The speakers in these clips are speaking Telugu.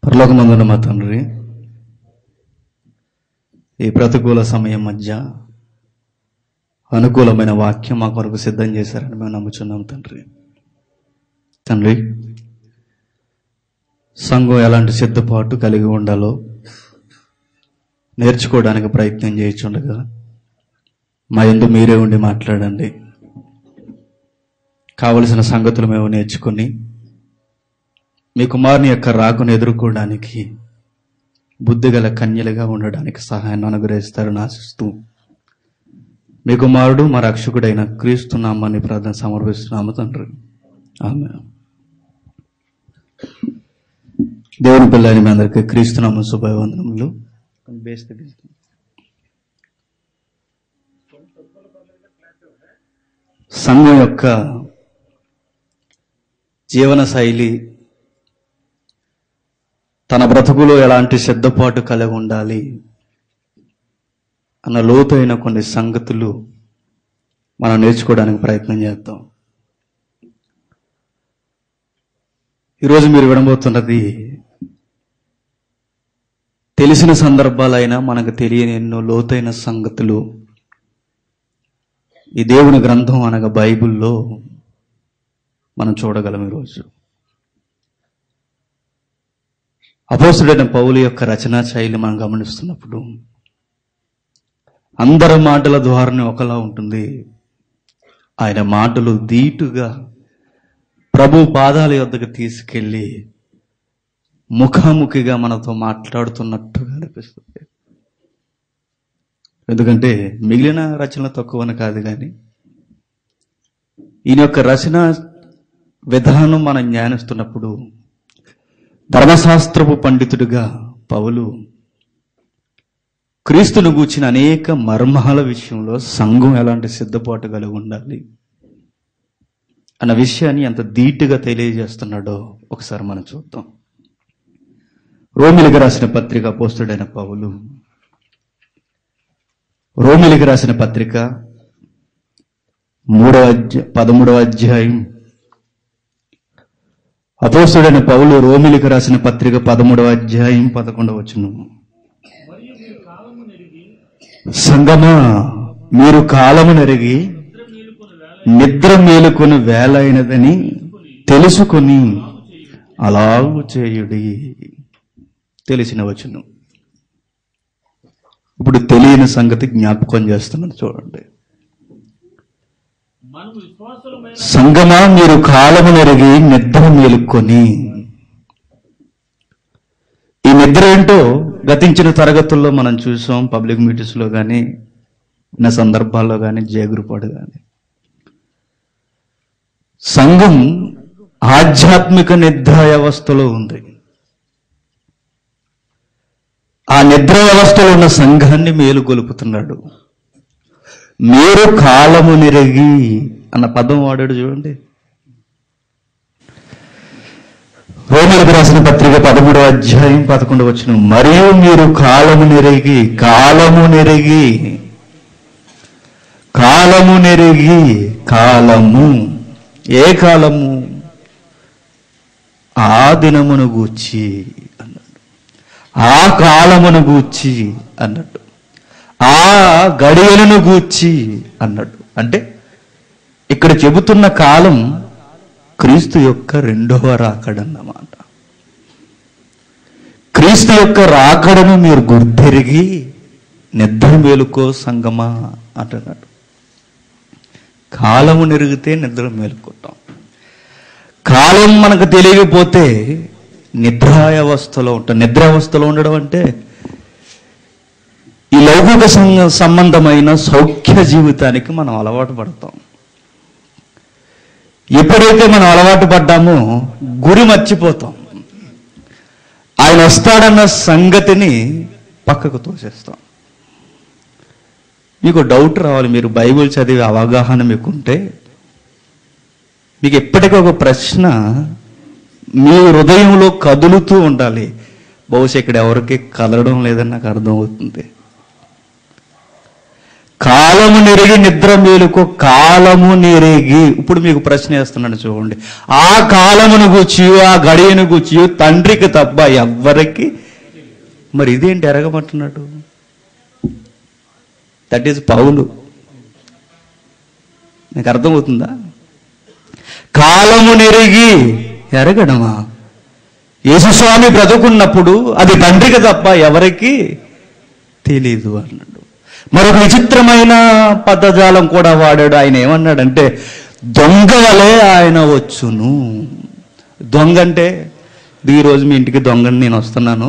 పరలోకమందున మా తండ్రి ఈ ప్రతికూల సమయం మధ్య అనుకూలమైన వాక్యం మా కొరకు సిద్ధం చేశారని మేము నమ్ముచున్నాం తండ్రి తండ్రి సంఘం ఎలాంటి సిద్ధపాటు కలిగి ఉండాలో నేర్చుకోవడానికి ప్రయత్నం చేయించుండగా మా ఎందు మీరే ఉండి మాట్లాడండి కావలసిన సంగతులు మేము నేర్చుకుని మీ కుమారుని యొక్క రాకును ఎదుర్కోవడానికి బుద్ధిగల కన్యలుగా ఉండడానికి సహాయాన్ని అనుగ్రహిస్తారని ఆశిస్తూ మీ కుమారుడు మా రక్షకుడైన క్రీస్తు నామాన్ని ప్రార్థన సమర్పిస్తున్నాము తండ్రి ఆమె దేవుని పిల్లని మీ అందరికీ క్రీస్తు నామ శుభవందనములు సంఘం యొక్క జీవన శైలి తన బ్రతుకులో ఎలాంటి సిద్ధపాటు కలిగి ఉండాలి అన్న లోతైన కొన్ని సంగతులు మనం నేర్చుకోవడానికి ప్రయత్నం చేద్దాం ఈరోజు మీరు వినబోతున్నది తెలిసిన సందర్భాలైనా మనకు తెలియని ఎన్నో లోతైన సంగతులు ఈ దేవుని గ్రంథం అనగా బైబిల్లో మనం చూడగలం ఈరోజు అపోసుడైన పౌలు యొక్క రచనా శైలి మనం గమనిస్తున్నప్పుడు అందరి మాటల ద్వారానే ఒకలా ఉంటుంది ఆయన మాటలు ధీటుగా ప్రభు పాదాల యొద్దకు తీసుకెళ్ళి ముఖాముఖిగా మనతో మాట్లాడుతున్నట్టుగా అనిపిస్తుంది ఎందుకంటే మిగిలిన రచనలు తక్కువని కాదు కానీ ఈయన యొక్క రచన విధానం మనం జ్ఞానిస్తున్నప్పుడు ధర్మశాస్త్రపు పండితుడిగా పౌలు క్రీస్తును గూర్చిన అనేక మర్మాల విషయంలో సంఘం ఎలాంటి సిద్ధపాటు కలిగి ఉండాలి అన్న విషయాన్ని ఎంత ధీటుగా తెలియజేస్తున్నాడో ఒకసారి మనం చూద్దాం రోమిలికి రాసిన పత్రిక పోస్తుడైన పౌలు రోమిలికి రాసిన పత్రిక మూడవ అధ్యాయ పదమూడవ అధ్యాయం అపోస్తుడైన పౌలు రోమిలికి రాసిన పత్రిక పదమూడవ అధ్యాయం పదకొండవ వచనం సంగమా మీరు కాలము నెరిగి నిద్ర మేలుకొని వేల అయినదని తెలుసుకొని అలాగు చేయుడి తెలిసిన వచనం ఇప్పుడు తెలియని సంగతి జ్ఞాపకం చేస్తున్నాను చూడండి మనం విశ్వాసులమైన సంగమా మీరు కాలము నెరిగి నిద్ర మేలుకొని ఈ నిద్ర ఏంటో గతించిన తరగతుల్లో మనం చూసాం పబ్లిక్ మీటింగ్స్ లో కానీ ఉన్న సందర్భాల్లో కానీ జేగురుపాడు కానీ సంఘం ఆధ్యాత్మిక నిద్ర వ్యవస్థలో ఉంది ఆ నిద్ర వ్యవస్థలో ఉన్న సంఘాన్ని మేలుకొలుపుతున్నాడు మీరు కాలము నిరిగి అన్న పదం వాడాడు చూడండి రోమిలకు రాసిన పత్రిక పదమూడవ అధ్యాయం పదకొండు వచ్చిన మరియు మీరు కాలము నెరిగి కాలము నెరిగి కాలము నెరిగి కాలము ఏ కాలము ఆ దినమును గూర్చి అన్నాడు ఆ కాలమును గూర్చి అన్నట్టు ఆ గడియలను గూర్చి అన్నట్టు అంటే ఇక్కడ చెబుతున్న కాలం క్రీస్తు యొక్క రెండవ రాకడన్నమాట క్రీస్తు యొక్క రాకడను మీరు గుర్తెరిగి నిద్ర మేలుకో సంగమా అంటున్నాడు కాలము నెరిగితే నిద్ర మేలుకుంటాం కాలం మనకు తెలియకపోతే నిద్రావస్థలో ఉంటాం నిద్రావస్థలో ఉండడం అంటే ఈ లౌకిక సం- సంబంధమైన సౌఖ్య జీవితానికి మనం అలవాటు పడతాం ఎప్పుడైతే మనం అలవాటు పడ్డామో గురి మర్చిపోతాం ఆయన వస్తాడన్న సంగతిని పక్కకు తోసేస్తాం మీకు డౌట్ రావాలి మీరు బైబిల్ చదివే అవగాహన మీకుంటే మీకు ఎప్పటికీ ఒక ప్రశ్న మీ హృదయంలో కదులుతూ ఉండాలి బహుశా ఇక్కడ ఎవరికి కదలడం లేదని నాకు అర్థమవుతుంది కాలము నెరిగి నిద్ర మేలుకో కాలము నెరిగి ఇప్పుడు మీకు ప్రశ్న వేస్తున్నాను చూడండి ఆ కాలమును గుచ్చియు ఆ గడియను గుచ్చియు తండ్రికి తప్ప ఎవ్వరికి మరి ఇదేంటి ఎరగమంటున్నాడు దట్ ఈజ్ పౌలు నీకు అర్థమవుతుందా కాలము నెరిగి ఎరగడమా యేసుస్వామి బ్రతుకున్నప్పుడు అది తండ్రికి తప్ప ఎవరికి తెలీదు అన్నాడు మరొక విచిత్రమైన పదజాలం కూడా వాడాడు ఆయన ఏమన్నాడంటే దొంగ వలె ఆయన వచ్చును దొంగ అంటే ఈ రోజు మీ ఇంటికి దొంగని నేను వస్తున్నాను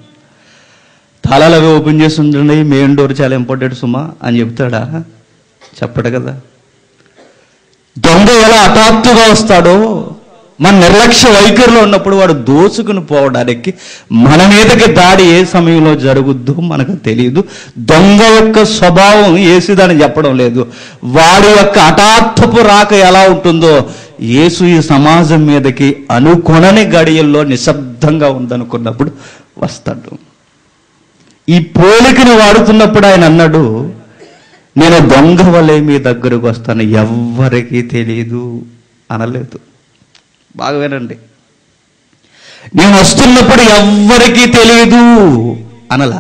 తాళాలు అవి ఓపెన్ చేసి ఉండండి మెయిన్ డోర్ చాలా ఇంపార్టెంట్ సుమా అని చెప్తాడా చెప్పడు కదా దొంగ ఎలా హఠాత్తుగా వస్తాడో మన నిర్లక్ష్య వైఖరిలో ఉన్నప్పుడు వాడు దోచుకుని పోవడానికి మన మీదకి దాడి ఏ సమయంలో జరుగుద్దో మనకు తెలియదు దొంగ యొక్క స్వభావం ఏసుదని చెప్పడం లేదు వాడి యొక్క హఠాత్తుపు రాక ఎలా ఉంటుందో యేసు ఈ సమాజం మీదకి అనుకొనని గడియల్లో నిశ్శబ్దంగా ఉందనుకున్నప్పుడు వస్తాడు ఈ పోలికని వాడుతున్నప్పుడు ఆయన అన్నాడు నేను దొంగ వలె మీ దగ్గరకు వస్తాను ఎవ్వరికీ తెలియదు అనలేదు బాగా వినండి నేను వస్తున్నప్పుడు ఎవ్వరికీ తెలియదు అనలా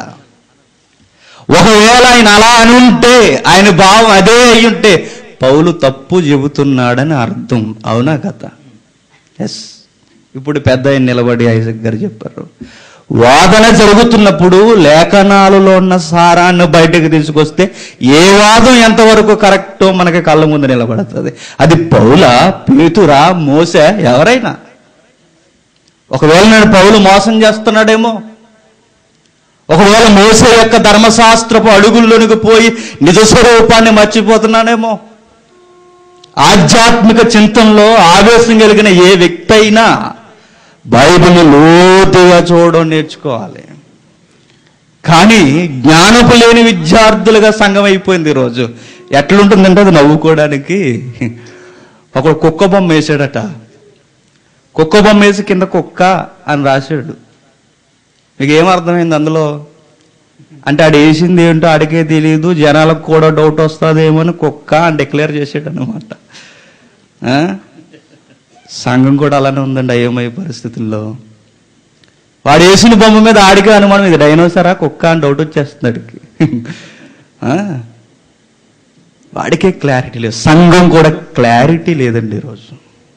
ఒకవేళ ఆయన అలా అని ఉంటే ఆయన భావం అదే అయి ఉంటే పౌలు తప్పు చెబుతున్నాడని అర్థం అవునా కథ ఎస్ ఇప్పుడు పెద్ద ఆయన నిలబడి ఐజక్ గారు చెప్పారు వాదన జరుగుతున్నప్పుడు లేఖనాలలో ఉన్న సారాన్ని బయటకు తీసుకొస్తే ఏ వాదం ఎంతవరకు కరెక్టో మనకి కళ్ళ ముందు నిలబడుతుంది అది పౌల పేతురా మోస ఎవరైనా ఒకవేళ నేను పౌలు మోసం చేస్తున్నాడేమో ఒకవేళ మోసే యొక్క ధర్మశాస్త్రపు అడుగుల్లోనికి పోయి నిజ స్వరూపాన్ని మర్చిపోతున్నానేమో ఆధ్యాత్మిక చింతనలో ఆవేశం కలిగిన ఏ వ్యక్తి అయినా బైబిల్ని లోతుగా చూడడం నేర్చుకోవాలి కానీ జ్ఞానపు లేని విద్యార్థులుగా సంఘం అయిపోయింది ఈరోజు ఎట్లుంటుందంటే అది నవ్వుకోవడానికి ఒక కుక్క బొమ్మ వేసాడట కుక్క బొమ్మ వేసి కింద కుక్క అని రాశాడు మీకు ఏం అర్థమైంది అందులో అంటే ఆడు వేసింది ఏంటో ఆడికే తెలియదు జనాలకు కూడా డౌట్ వస్తుందేమో అని కుక్క అని డిక్లేర్ చేసాడు అనమాట సంఘం కూడా అలానే ఉందండి అయోమయ పరిస్థితుల్లో వాడు వేసిన బొమ్మ మీద ఆడికే అనుమానం ఇది డైనోసరా కుక్క అని డౌట్ వచ్చేస్తుంది ఆడికి ఆ? వాడికే క్లారిటీ లేదు సంఘం కూడా క్లారిటీ లేదండి ఈరోజు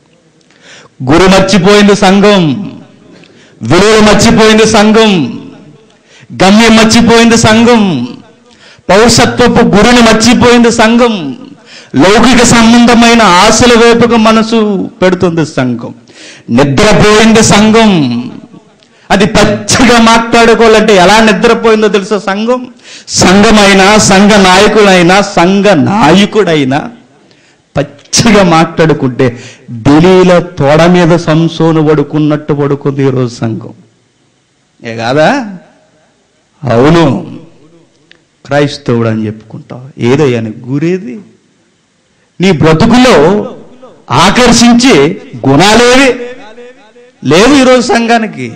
గురు మర్చిపోయింది సంఘం విలువ మర్చిపోయింది సంఘం గమ్యం మర్చిపోయింది సంఘం పౌరసత్వపు గురిని మర్చిపోయింది సంఘం లౌకిక సంబంధమైన ఆశల వైపుకు మనసు పెడుతుంది సంఘం నిద్రపోయింది సంఘం అది పచ్చగా మాట్లాడుకోవాలంటే ఎలా నిద్రపోయిందో తెలుసా సంఘం సంఘమైనా సంఘ నాయకుడైనా సంఘ నాయకుడైనా పచ్చిగా మాట్లాడుకుంటే ఢిల్లీలో తోడ మీద సంసోను పడుకున్నట్టు పడుకుంది ఈరోజు సంఘం ఏ కాదా అవును క్రైస్తవుడు అని చెప్పుకుంటావు ఏదయ్యా నీ గురేది నీ బ్రతుకులో ఆకర్షించే గుణాలేవి లేవు ఈరోజు సంఘానికి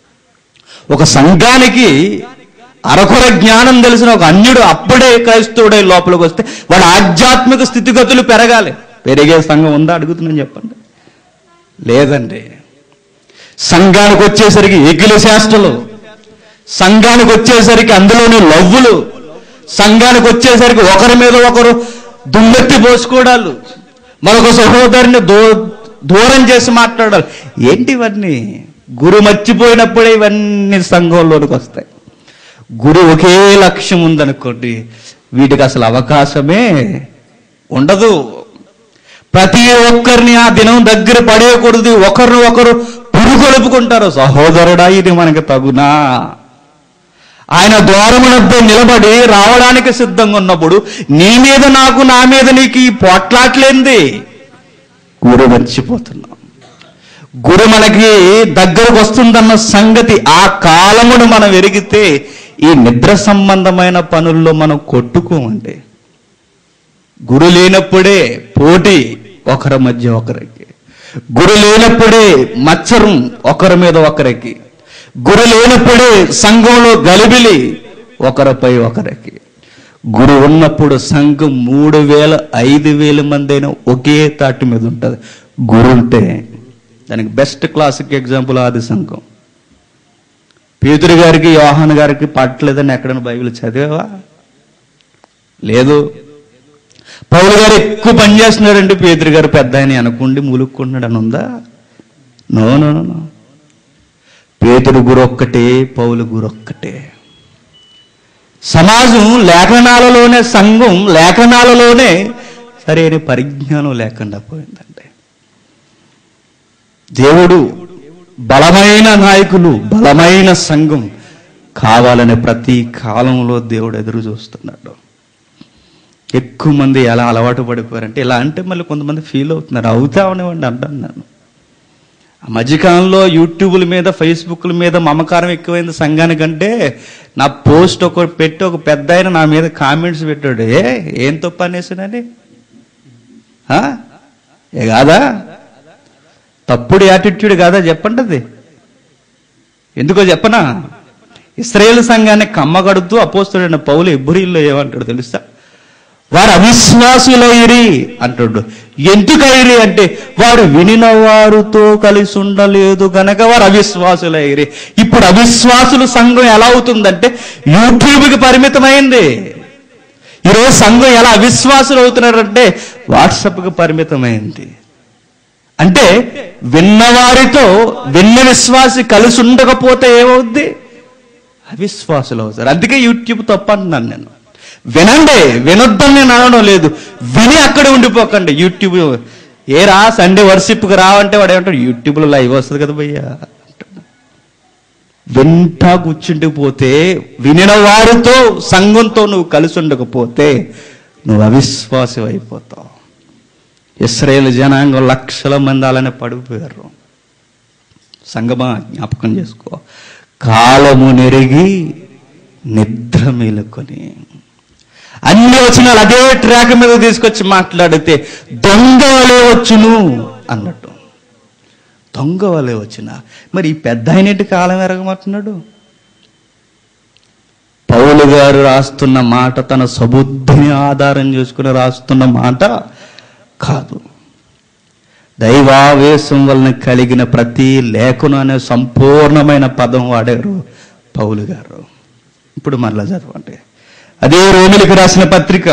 ఒక సంఘానికి అరకొర జ్ఞానం తెలిసిన ఒక అన్యుడు అప్పుడే క్రైస్తవుడై లోపలికి వస్తే వాడు ఆధ్యాత్మిక స్థితిగతులు పెరగాలి పెరిగే సంఘం ఉందా అడుగుతున్నాను చెప్పండి లేదండి సంఘానికి వచ్చేసరికి ఎగిలి శాస్త్రలు సంఘానికి వచ్చేసరికి అందులోని లవ్వులు సంఘానికి వచ్చేసరికి ఒకరి మీద ఒకరు దుమ్మెత్తి పోసుకోవడాలు మరొక సహోదరుని దూ దూరం చేసి మాట్లాడాలి ఏంటి ఇవన్నీ గురు మర్చిపోయినప్పుడే ఇవన్నీ సంఘంలోనికి వస్తాయి గురు ఒకే లక్ష్యం ఉందనుకోండి వీటికి అసలు అవకాశమే ఉండదు ప్రతి ఒక్కరిని ఆ దినం దగ్గర పడేయకూడదు ఒకరిని ఒకరు పురుగొలుపుకుంటారు సహోదరుడా ఇది మనకి తగునా ఆయన ద్వారమునద్ద నిలబడి రావడానికి సిద్ధంగా ఉన్నప్పుడు నీ మీద నాకు నా మీద నీకు ఈ పోట్లాట్లేంది గురు మర్చిపోతున్నాం గురు మనకి దగ్గరకు వస్తుందన్న సంగతి ఆ కాలమును మనం ఎరిగితే ఈ నిద్ర సంబంధమైన పనుల్లో మనం కొట్టుకోమండి గురు లేనప్పుడే పోటీ ఒకరి మధ్య ఒకరికి గురు లేనప్పుడే మత్సరం ఒకరి మీద ఒకరికి గురు లేనప్పుడే సంఘంలో గలిబిలి ఒకరిపై ఒకరికి గురు ఉన్నప్పుడు సంఘం మూడు వేల ఐదు వేల మంది అయినా ఒకే తాటి మీద ఉంటుంది గురు ఉంటే దానికి బెస్ట్ క్లాసిక్ ఎగ్జాంపుల్ ఆది సంఘం పేతురు గారికి యోహాన్ గారికి పట్టలేదని ఎక్కడైనా బైబిల్ చదివావా లేదు పౌలు గారు ఎక్కువ పని చేస్తున్నాడండి పేతురు గారు పెద్ద ఆయన అనుకుండి మూలుక్కుంటున్నాడు అని ఉందా నో నో నో, నో పేతురు గురు ఒక్కటే పౌలు గురు ఒక్కటే సమాజం లేఖనాలలోనే సంఘం లేఖనాలలోనే సరైన పరిజ్ఞానం లేకుండా పోయిందండి దేవుడు బలమైన నాయకులు బలమైన సంఘం కావాలని ప్రతి కాలంలో దేవుడు ఎదురు చూస్తున్నాడు ఎక్కువ మంది ఎలా అలవాటు పడిపోయారంటే ఇలా అంటే మళ్ళీ కొంతమంది ఫీల్ అవుతున్నారు అవుతా ఉండేవాడిని అంటాను నేను ఆ మధ్యకాలంలో యూట్యూబ్ల మీద ఫేస్బుక్ల మీద మమకారం ఎక్కువైంది సంఘానికంటే నా పోస్ట్ ఒక పెట్టి ఒక పెద్ద ఆయన నా మీద కామెంట్స్ పెట్టాడు ఏ ఏం తప్పు అనేసానని ఆ? ఏ కాదా తప్పుడు యాటిట్యూడ్ కాదా చెప్పండి అది ఎందుకో చెప్పనా ఇస్రాయేల్ సంఘాన్ని కమ్మగడుతూ అపోస్తుడైన పౌలు ఎబ్బురీల్లో ఏమంటాడు తెలుసా వారు అవిశ్వాసులైరి అంటాడు ఎందుకైరి అంటే వారు వినిన వారితో కలిసి ఉండలేదు గనక వారు అవిశ్వాసులైరి ఇప్పుడు అవిశ్వాసుల సంఘం ఎలా అవుతుందంటే యూట్యూబ్కి పరిమితమైంది ఈరోజు సంఘం ఎలా అవిశ్వాసులు అవుతున్నారంటే వాట్సాప్కి పరిమితమైంది అంటే విన్నవారితో విన్న విశ్వాసి కలిసి ఉండకపోతే ఏమవుద్ది అవిశ్వాసులు అవుతారు అందుకే యూట్యూబ్ తప్ప అంటున్నాను నేను వినండి వినొద్దని నేను అనడం లేదు విని అక్కడే ఉండిపోకండి యూట్యూబ్ ఏ రా సండే వర్షిప్కి రావంటే వాడు ఏమంటాడు యూట్యూబ్లో లైవ్ వస్తుంది కదా భయ్యా అంటాడు. వింటా కూర్చుంటూ పోతే వినిన వారితో సంఘంతో నువ్వు కలిసి ఉండకపోతే నువ్వు అవిశ్వాసం అయిపోతావు ఇస్రాయేల్ జనాంగం లక్షల మంది అలానే పడిపోయారు సంగమా జ్ఞాపకం చేసుకో కాలము నెరిగి నిద్ర మేలుకొని అన్ని వచనాలు అదే ట్రాక్ మీద తీసుకొచ్చి మాట్లాడితే దొంగ వలే వచ్చును అన్నట్టు దొంగ వలే వచ్చిన మరి ఈ పెద్ద అయినట్టు కాలం ఎరగమంటున్నాడు పౌలు గారు రాస్తున్న మాట తన సబుద్ధిని ఆధారం చేసుకుని రాస్తున్న మాట కాదు దైవావేశం వలన కలిగిన ప్రతి లేఖను అనే సంపూర్ణమైన పదం వాడారు పౌలు గారు ఇప్పుడు మరలా చదవండి అదే రోమిలకు రాసిన పత్రిక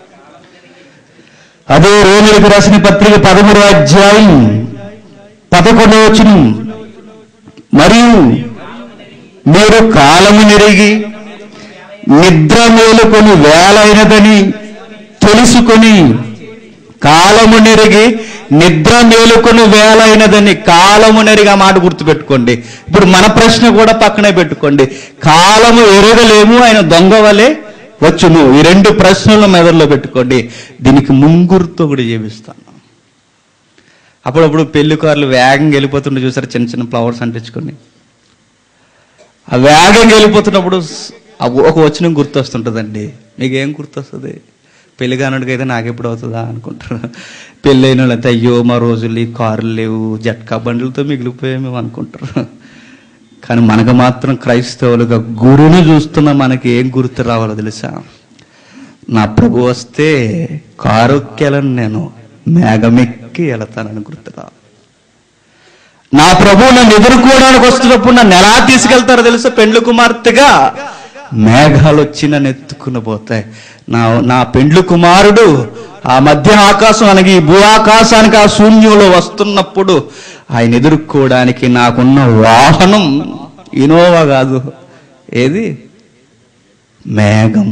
అదే రోమిలకు రాసిన పత్రిక పదమూడు అధ్యాయం పదకొండవ వచనం మరియు మీరు కాలము నెరిగి నిద్ర మేలుకొని వేలైనదని తెలుసుకొని కాలము నెరిగి నిద్ర మేలుకొని వేలైనదని కాలము నెరిగి ఆ మాట గుర్తుపెట్టుకోండి ఇప్పుడు మన ప్రశ్న కూడా పక్కనే పెట్టుకోండి కాలము ఎరగలేము ఆయన దొంగ వలె వచ్చును ఈ రెండు ప్రశ్నలు మెదడులో పెట్టుకోండి దీనికి ముంగురుతో కూడా జీవిస్తాను అప్పుడప్పుడు పెళ్లి కార్లు వేగంగా వెళ్ళిపోతుంటే చూసారు చిన్న చిన్న ఫ్లవర్స్ అంటించుకొని ఆ వేగంగా వెళ్ళిపోతున్నప్పుడు స్- ఆ ఒక వచనం గుర్తొస్తుంటుందండి మీకు ఏం గుర్తొస్తుంది పెళ్లి కానుడికైతే నాకెప్పుడు అవుతుందా అనుకుంటారు పెళ్ళి అయిన వాళ్ళైతే అయ్యో మా రోజులు ఈ కార్లు లేవు జట్కా బండ్లతో మిగిలిపోయాం మేము అనుకుంటారు కానీ మనకు మాత్రం క్రైస్తవులుగా గురుని చూస్తున్న మనకి ఏం గుర్తు రావాలో తెలుసా నా ప్రభు వస్తే కారుక్కెలను నేను మేఘమెక్కి వెళతానని గుర్తు రావాలి నా ప్రభు నన్ను ఎదుర్కోవడానికి వస్తున్నప్పుడు నన్ను ఎలా తీసుకెళ్తారో తెలుసా పెండ్లు కుమార్తెగా మేఘాలు వచ్చి నన్ను ఎత్తుకుని పోతాయి నా నా పెండ్లు కుమారుడు ఆ మధ్య ఆకాశం అనగా ఈ భూ ఆకాశానికి ఆ శూన్యంలో వస్తున్నప్పుడు ఆయన ఎదుర్కోవడానికి నాకున్న వాహనం ఇనోవా కాదు ఏది మేఘం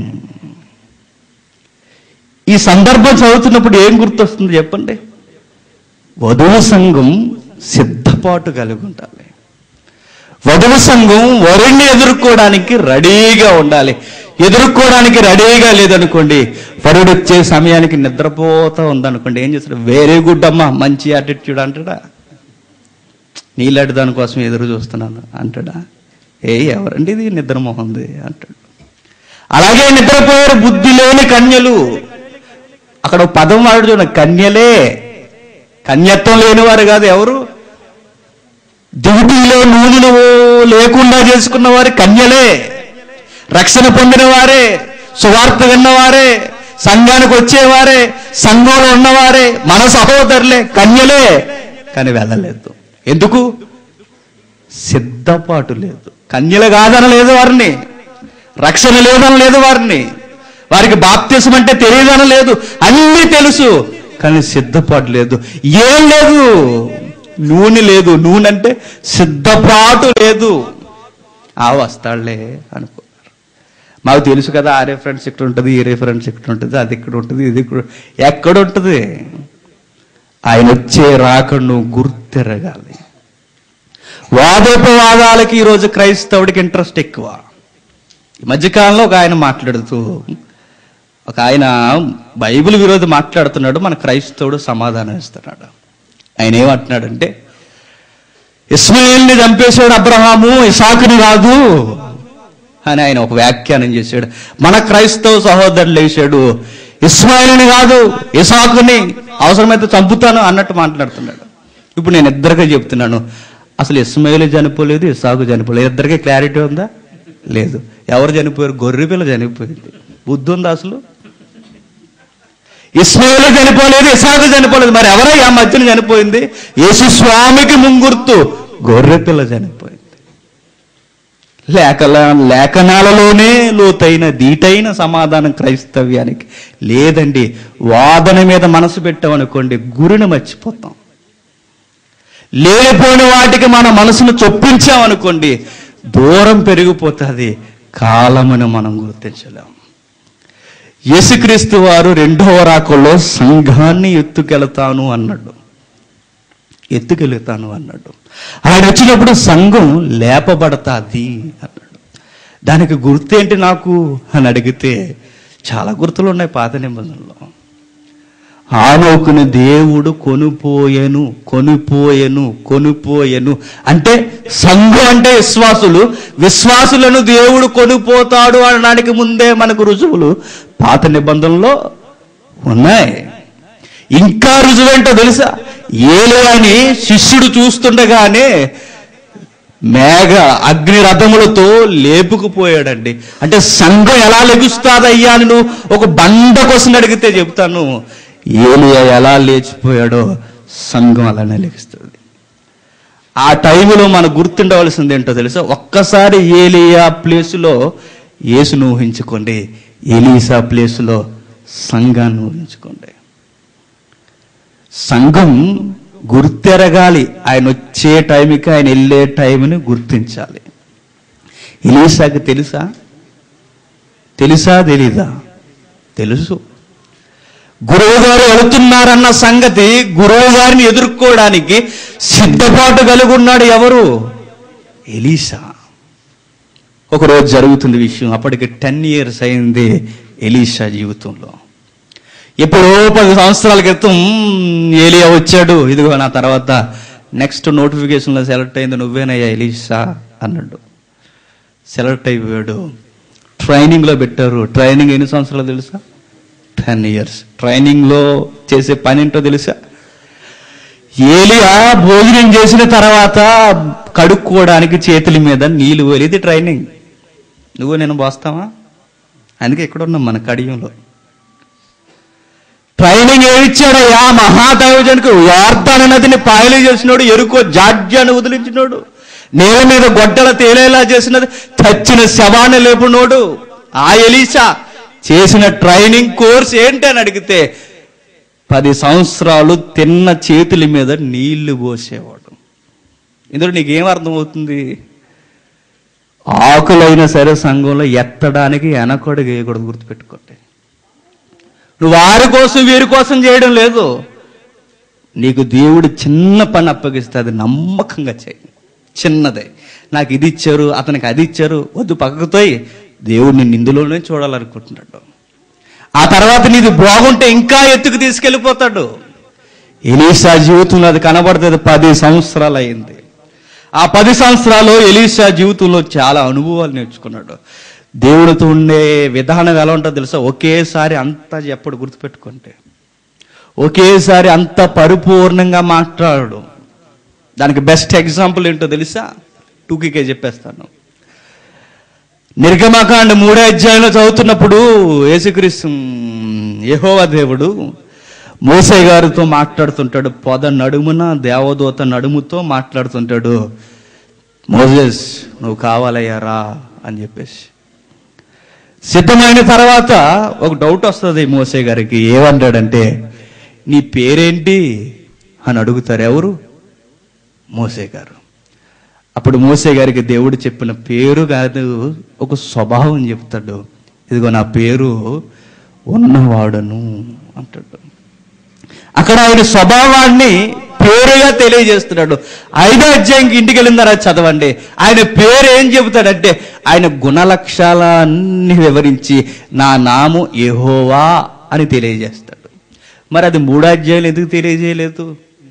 ఈ సందర్భం చదువుతున్నప్పుడు ఏం గుర్తొస్తుంది చెప్పండి వధువు సంఘం సిద్ధపాటు కలిగి ఉండాలి వధువు సంఘం వరుణ్ణి ఎదుర్కోవడానికి రెడీగా ఉండాలి ఎదుర్కోవడానికి రెడీగా లేదనుకోండి వరుడు వచ్చే సమయానికి నిద్రపోతా ఉందనుకోండి ఏం చేస్తాడు వెరీ గుడ్ అమ్మా మంచి యాటిట్యూడ్ అంటాడా నీలాంటి దానికోసం ఎదురు చూస్తున్నాను అంటాడా ఏ ఎవరండి ఇది నిద్రమోహంది అంటాడు అలాగే నిద్రపోయారు బుద్ధి లేని కన్యలు అక్కడ ఒక పదం వాడు చూడ కన్యలే కన్యత్వం లేనివారు కాదు ఎవరు డ్యూటీలో నూనెలు లేకుండా చేసుకున్న వారు కన్యలే రక్షణ పొందిన వారే సువార్త విన్నవారే సంఘానికి వచ్చేవారే సంఘంలో ఉన్నవారే మన సహోదరులే కన్యలే కానీ వెళ్ళలేదు ఎందుకు సిద్ధపాటు లేదు కన్యలు కాదని లేదు వారిని రక్షణ లేదని లేదు వారిని వారికి బాప్తిసం అంటే తెలియదని లేదు అన్నీ తెలుసు కానీ సిద్ధపాటు లేదు ఏం లేదు నూనె లేదు నూనె అంటే సిద్ధపాటు లేదు ఆ వస్తాడులే అనుకున్నారు మాకు తెలుసు కదా ఆ రిఫరెన్స్ ఇక్కడ ఉంటుంది ఈ రిఫరెన్స్ ఇక్కడ ఉంటుంది అది ఇక్కడ ఉంటుంది ఇది ఇక్కడ ఎక్కడ ఉంటుంది ఆయన వచ్చే రాకను గుర్తెరగాలి వాదోపవాదాలకి ఈరోజు క్రైస్తవుడికి ఇంట్రెస్ట్ ఎక్కువ ఈ మధ్యకాలంలో ఒక ఆయన మాట్లాడుతూ ఒక ఆయన బైబిల్ విరోధి మాట్లాడుతున్నాడు మన క్రైస్తవుడు సమాధానం ఇస్తున్నాడు ఆయన ఏమంటున్నాడంటే ఇస్మాయిల్ని చంపేశాడు అబ్రహాము ఇసాకుని కాదు అని ఆయన ఒక వ్యాఖ్యానం చేశాడు మన క్రైస్తవ సహోదరులు వేశాడు ఇస్మాయిల్ని కాదు ఇసాకుని అవసరమైతే చంపుతాను అన్నట్టు మాట్లాడుతున్నాడు ఇప్పుడు నేను ఇద్దరికే చెప్తున్నాను అసలు ఇస్మాయిల్ చనిపోలేదు ఇసాకు చనిపోలేదు ఇద్దరికే క్లారిటీ ఉందా లేదు ఎవరు చనిపోయారు గొర్రె పిల్ల చనిపోయింది బుద్ధి ఉందా అసలు ఇస్మాయిల్ చనిపోలేదు ఇసాకు చనిపోలేదు మరి ఎవరై ఆ మధ్యన చనిపోయింది యేసు స్వామికి ముంగుర్తు గొర్రె పిల్ల చనిపోయింది లేఖల లేఖనాలలోనే లోతైన దీటైన సమాధానం క్రైస్తవ్యానికి లేదండి వాదన మీద మనసు పెట్టామనుకోండి గురిని మర్చిపోతాం లేనిపోయిన వాటికి మన మనసును చొప్పించామనుకోండి దూరం పెరిగిపోతుంది కాలమును మనం గుర్తించలేం యేసుక్రీస్తు వారు రెండవ రాకల్లో సంఘాన్ని ఎత్తుకెళతాను అన్నాడు ఎత్తుకెళుతాను అన్నాడు ఆయన వచ్చినప్పుడు సంఘం లేపబడతాది అన్నాడు దానికి గుర్తేంటి నాకు అని అడిగితే చాలా గుర్తులు ఉన్నాయి పాత నిబంధనలో ఆనోకుని దేవుడు కొనుపోయెను కొనుపోయెను కొనుపోయెను అంటే సంఘం అంటే విశ్వాసులు విశ్వాసులను దేవుడు కొనుపోతాడు అనడానికి ముందే మనకు రుజువులు పాత నిబంధనలో ఉన్నాయి ఇంకా రుజువేంటో తెలుసా ఏలే అని శిష్యుడు చూస్తుండగానే మేఘ అగ్ని రథములతో లేపుకుపోయాడండి అంటే సంఘం ఎలా లెగుస్తాదయ్యా అని నువ్వు ఒక బండ కోసం అడిగితే చెప్తాను ఏలియా ఎలా లేచిపోయాడో సంఘం అలానే లెగుస్తుంది ఆ టైంలో మనకు గుర్తుండవలసింది ఏంటో తెలుసా ఒక్కసారి ఏలియా ప్లేసులో యేసును ఊహించుకోండి ఎలీసా ప్లేసులో సంఘాన్ని ఊహించుకోండి సంఘం గుర్తెరగాలి ఆయన వచ్చే టైంకి ఆయన వెళ్ళే టైంని గుర్తించాలి ఎలీసాకి తెలుసా తెలుసా తెలీదా తెలుసు గురువు గారు వెళుతున్నారన్న సంగతి గురువు గారిని ఎదుర్కోవడానికి సిద్ధపాటు కలిగి ఉన్నాడు ఎవరు ఎలీసా ఒకరోజు జరుగుతుంది విషయం అప్పటికి టెన్ ఇయర్స్ అయింది ఎలీషా జీవితంలో ఎప్పుడో పది సంవత్సరాల క్రితం ఏలియా వచ్చాడు ఇదిగో నా తర్వాత నెక్స్ట్ నోటిఫికేషన్లో సెలెక్ట్ అయింది నువ్వేనయ్యా ఎలీషా అన్నాడు సెలెక్ట్ అయిపోయాడు ట్రైనింగ్లో పెట్టారు ట్రైనింగ్ ఎన్ని సంవత్సరాలు తెలుసా టెన్ ఇయర్స్ ట్రైనింగ్లో చేసే పని ఏంటో తెలుసా ఏలియా భోజనం చేసిన తర్వాత కడుక్కోవడానికి చేతుల మీద నీళ్లు పోయి ఇది ట్రైనింగ్ నువ్వు నేను పోస్తావా అందుకే ఇక్కడ ఉన్నాం మన కడియంలో ట్రైనింగ్ ఏమిచ్చాడయ్యా మహాదైవజనుకు వార్తాన నదిని పాయలు చేసినోడు ఎరుకో జాడ్యాన్ని వదిలించినోడు నేల మీద గొడ్డల తేలేలా చేసినది చచ్చిన శవాన్ని లేపునోడు ఆ ఎలీషా చేసిన ట్రైనింగ్ కోర్స్ ఏంటి అని అడిగితే పది సంవత్సరాలు తిన్న చేతుల మీద నీళ్లు పోసేవాడు ఇందులో నీకేం అర్థమవుతుంది ఆకులైనా సరే సంఘంలో ఎత్తడానికి వెనకడు వేయకూడదు గుర్తుపెట్టుకోండి నువ్వు వారి కోసం వీరి కోసం చేయడం లేదు నీకు దేవుడు చిన్న పని అప్పగిస్తే అది నమ్మకంగా చేయి చిన్నదే నాకు ఇది ఇచ్చారు అతనికి అది ఇచ్చారు వద్దు పక్కకుతోయి దేవుడు నిన్ను ఇందులోనే చూడాలనుకుంటున్నాడు ఆ తర్వాత నీది బాగుంటే ఇంకా ఎత్తుకు తీసుకెళ్ళిపోతాడు ఎలీసా జీవితంలో అది కనబడుతుంది పది సంవత్సరాలు అయింది ఆ పది సంవత్సరాలు ఎలీసా జీవితంలో చాలా అనుభవాలు నేర్చుకున్నాడు దేవుడితో ఉండే విధానం ఎలా ఉంటుందో తెలుసా ఒకేసారి అంతా ఎప్పుడు గుర్తుపెట్టుకుంటే ఒకేసారి అంత పరిపూర్ణంగా మాట్లాడు దానికి బెస్ట్ ఎగ్జాంపుల్ ఏంటో తెలుసా టూకీకే చెప్పేస్తాను నిర్గమకాండ మూడో అధ్యాయంలో చదువుతున్నప్పుడు యేసుక్రీస్తు యెహోవా దేవుడు మోసే గారితో మాట్లాడుతుంటాడు పొద నడుమున దేవదూత నడుముతో మాట్లాడుతుంటాడు మోజెస్ నువ్వు కావాలయ్యా రా అని చెప్పేసి సిద్ధమైన తర్వాత ఒక డౌట్ వస్తుంది మోసే గారికి ఏమంటాడంటే నీ పేరేంటి అని అడుగుతారు ఎవరు మోసే గారు అప్పుడు మోసే గారికి దేవుడు చెప్పిన పేరు కాదు ఒక స్వభావం చెప్తాడు ఇదిగో నా పేరు ఉన్నవాడను అంటాడు అక్కడ ఆయన స్వభావాన్ని పేరుగా తెలియజేస్తున్నాడు ఐదో అధ్యాయంకి ఇంటికి వెళ్ళిన తర్వాత చదవండి ఆయన పేరు ఏం చెబుతాడంటే ఆయన గుణలక్షణాలన్నీ వివరించి నా నాము యెహోవా అని తెలియజేస్తాడు మరి అది మూడో అధ్యాయులు ఎందుకు తెలియజేయలేదు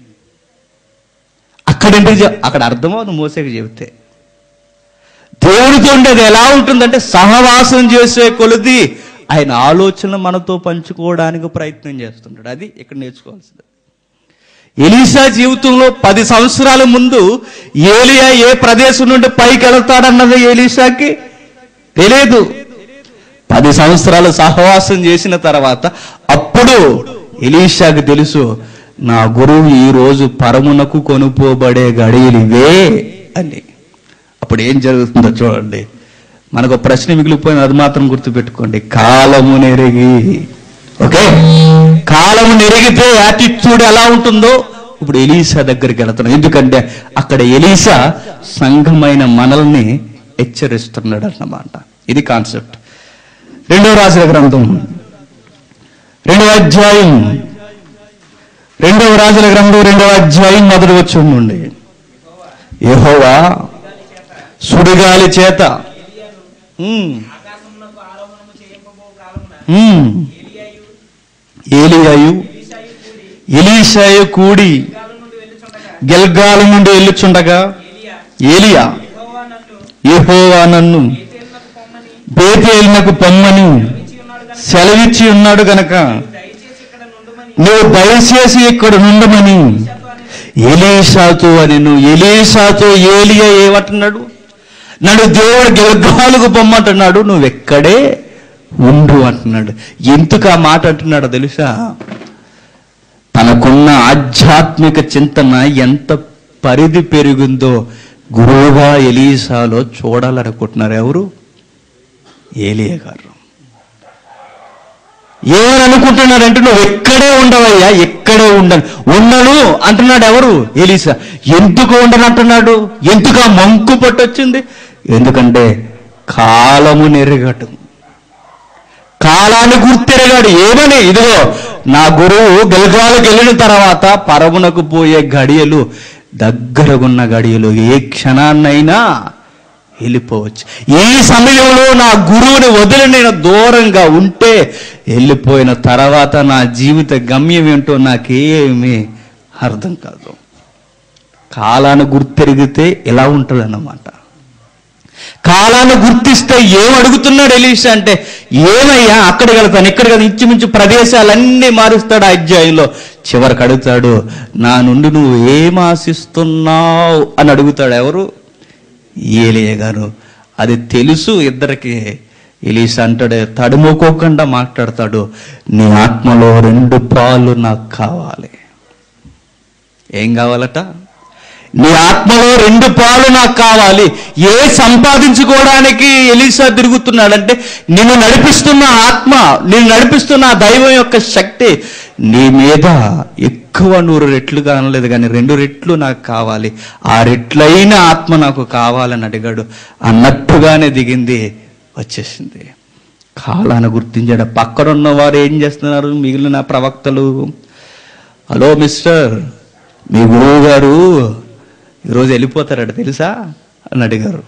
అక్కడ ఎందుకు చె- అక్కడ అర్థమవుతుంది మోసేకి చెబితే దేవుడితో ఉండేది ఎలా ఉంటుందంటే సహవాసం చేసే కొలది ఆయన ఆలోచనలు మనతో పంచుకోవడానికి ప్రయత్నం చేస్తుంటాడు అది ఇక్కడ నేర్చుకోవాల్సింది ఎలీసా జీవితంలో పది సంవత్సరాల ముందు ఏలియా ఏ ప్రదేశం నుండి పైకి వెళతాడన్నది ఎలీసాకి తెలియదు పది సంవత్సరాలు సహవాసం చేసిన తర్వాత అప్పుడు ఎలీషాకి తెలుసు నా గురువు ఈ రోజు పరమునకు కొనుపోబడే గడియలు ఇవే అని అప్పుడు ఏం జరుగుతుందో చూడండి మనకు ఒక ప్రశ్న మిగిలిపోయింది అది మాత్రం గుర్తుపెట్టుకోండి కాలము నెరిగి ఓకే కాలము నెరిగితే యాటిట్యూడ్ ఎలా ఉంటుందో ఇప్పుడు ఎలీసా దగ్గరికి వెళుతున్నాం ఎందుకంటే అక్కడ ఎలీసా సంఘమైన మనల్ని హెచ్చరిస్తున్నాడు అన్నమాట ఇది కాన్సెప్ట్ రెండవ రాసిన గ్రంథం రెండవ అధ్యాయం రెండవ రాజుల గ్రంథం రెండవ అధ్యాయం మొదటి వచ్చి నుండి యెహోవా సుడిగాలి చేత ఉమ్, ఆకాశమునకు ఆరోహణము చేయకపో కాలమున ఉమ్, ఏలియాయు ఏలియాయు ఈశాయు కూడి ఎలీషాయు కూడి కాలం నుండి వెళ్ళుచుండగా గెల్గాల నుండి వెళ్ళుచుండగా ఏలియా ఏలియా యెహోవా నన్ను యెహోవా నన్ను ఏతేళ్లకు పొమ్మని బేతేలినకు పొమ్మని ఇచ్చి ఉన్నాడు కనుక సెలవిచ్చి ఉన్నాడు గనక దయచేసి ఇక్కడ నుండుమని నువ్వు దయచేసి ఇక్కడ నుండమని ఎలీషాతో అని నువ్వు ఎలీషాతో ఏలియా ఏమంటున్నాడు నన్ను దేవుడు గిలగాలకు పొమ్మంటున్నాడు నువ్వు ఎక్కడే ఉండు అంటున్నాడు ఎందుకు ఆ మాట అంటున్నాడో తెలుసా తనకున్న ఆధ్యాత్మిక చింతన ఎంత పరిధి పెరిగిందో గురువుగా ఎలీసాలో చూడాలనుకుంటున్నారు ఎవరు ఏలియా గారు ఏమని అనుకుంటున్నాడంటే నువ్వు ఎక్కడే ఉండవయ్యా ఎక్కడే ఉండను ఉండను అంటున్నాడు ఎవరు ఎలీసా ఎందుకు ఉండను అంటున్నాడు ఎందుకు ఆ మంకు పట్టొచ్చింది ఎందుకంటే కాలము నెరగటం కాలాన్ని గుర్తెరగాడు ఏమని ఇదిగో నా గురువు గెలగాలకు వెళ్ళిన తర్వాత పరమునకు పోయే గడియలు దగ్గరగున్న గడియలు ఏ క్షణాన్నైనా వెళ్ళిపోవచ్చు ఈ సమయంలో నా గురువుని వదిలి నేను దూరంగా ఉంటే వెళ్ళిపోయిన తర్వాత నా జీవిత గమ్యం ఏంటో నాకేమీ అర్థం కాదు కాలాన్ని గుర్తెరిగితే ఎలా ఉంటుంది అన్నమాట కాలాన్ని గుర్తిస్తే ఏం అడుగుతున్నాడు ఎలీషా అంటే ఏమయ్యా అక్కడికి వెళ్తాను ఇక్కడికి వెళ్తాను ఇంచుమించు ప్రదేశాలన్నీ మారుస్తాడు ఆ అధ్యాయంలో చివరికి అడుగుతాడు నా నుండి నువ్వు ఏం ఆశిస్తున్నావు అని అడుగుతాడు ఎవరు ఏలియ గారు అది తెలుసు ఇద్దరికి ఎలీసా అంటాడు తడుముకోకుండా మాట్లాడతాడు నీ ఆత్మలో రెండు పాలు నాకు కావాలి ఏం కావాలట నీ ఆత్మలో రెండు పాలు నాకు కావాలి ఏ సంపాదించుకోవడానికి ఎలీసా తిరుగుతున్నాడంటే నిన్ను నడిపిస్తున్న ఆత్మ నిన్ను నడిపిస్తున్న ఆ దైవం యొక్క శక్తి నీ మీద ఎక్కువ నూరు రెట్లుగా అనలేదు కానీ రెండు రెట్లు నాకు కావాలి ఆ రెట్లైన ఆత్మ నాకు కావాలని అడిగాడు అన్నట్టుగానే దిగింది వచ్చేసింది కాలాన్ని గుర్తించాడు పక్కనున్న వారు ఏం చేస్తున్నారు మిగిలిన ప్రవక్తలు హలో మిస్టర్ మీ గురువు గారు ఈరోజు వెళ్ళిపోతారట తెలుసా అని అడిగారు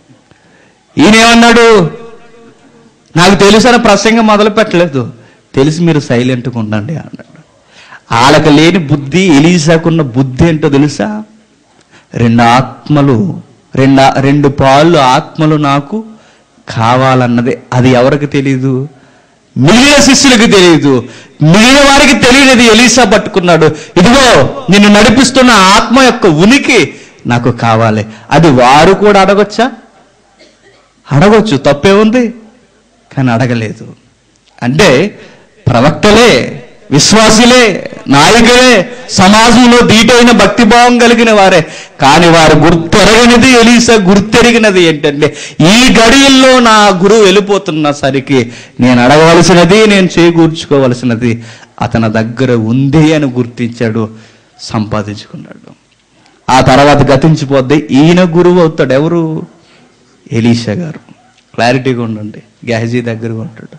ఈయనేమన్నాడు నాకు తెలుసని ప్రసంగం మొదలు పెట్టలేదు తెలిసి మీరు సైలెంట్గా ఉండండి అన్నాడు వాళ్ళకి లేని బుద్ధి ఎలీసాకున్న బుద్ధి ఏంటో తెలుసా రెండు ఆత్మలు రెండు రెండు పాళ్ళు ఆత్మలు నాకు కావాలన్నది అది ఎవరికి తెలియదు మిగిలిన శిష్యులకు తెలియదు మిగిలిన వారికి తెలియనిది ఎలీసా పట్టుకున్నాడు ఇదిగో నిన్ను నడిపిస్తున్న ఆత్మ యొక్క ఉనికి నాకు కావాలి అది వారు కూడా అడగొచ్చా అడగొచ్చు తప్పే ఉంది కానీ అడగలేదు అంటే ప్రవక్తలే విశ్వాసులే నాయకులే సమాజంలో దీటైన భక్తిభావం కలిగిన వారే కానీ వారు గుర్తెరగనిది ఎలీసా గుర్తెరిగినది ఏంటంటే ఈ గడియల్లో నా గురువు వెళ్ళిపోతున్న సరికి నేను అడగవలసినది నేను చేకూర్చుకోవలసినది అతని దగ్గర ఉంది అని గుర్తించాడు సంపాదించుకున్నాడు ఆ తర్వాత గతించిపోద్ది ఈయన గురువు అవుతాడు ఎవరు ఎలీషా గారు క్లారిటీగా ఉండండి గహజీ దగ్గరగా ఉంటాడు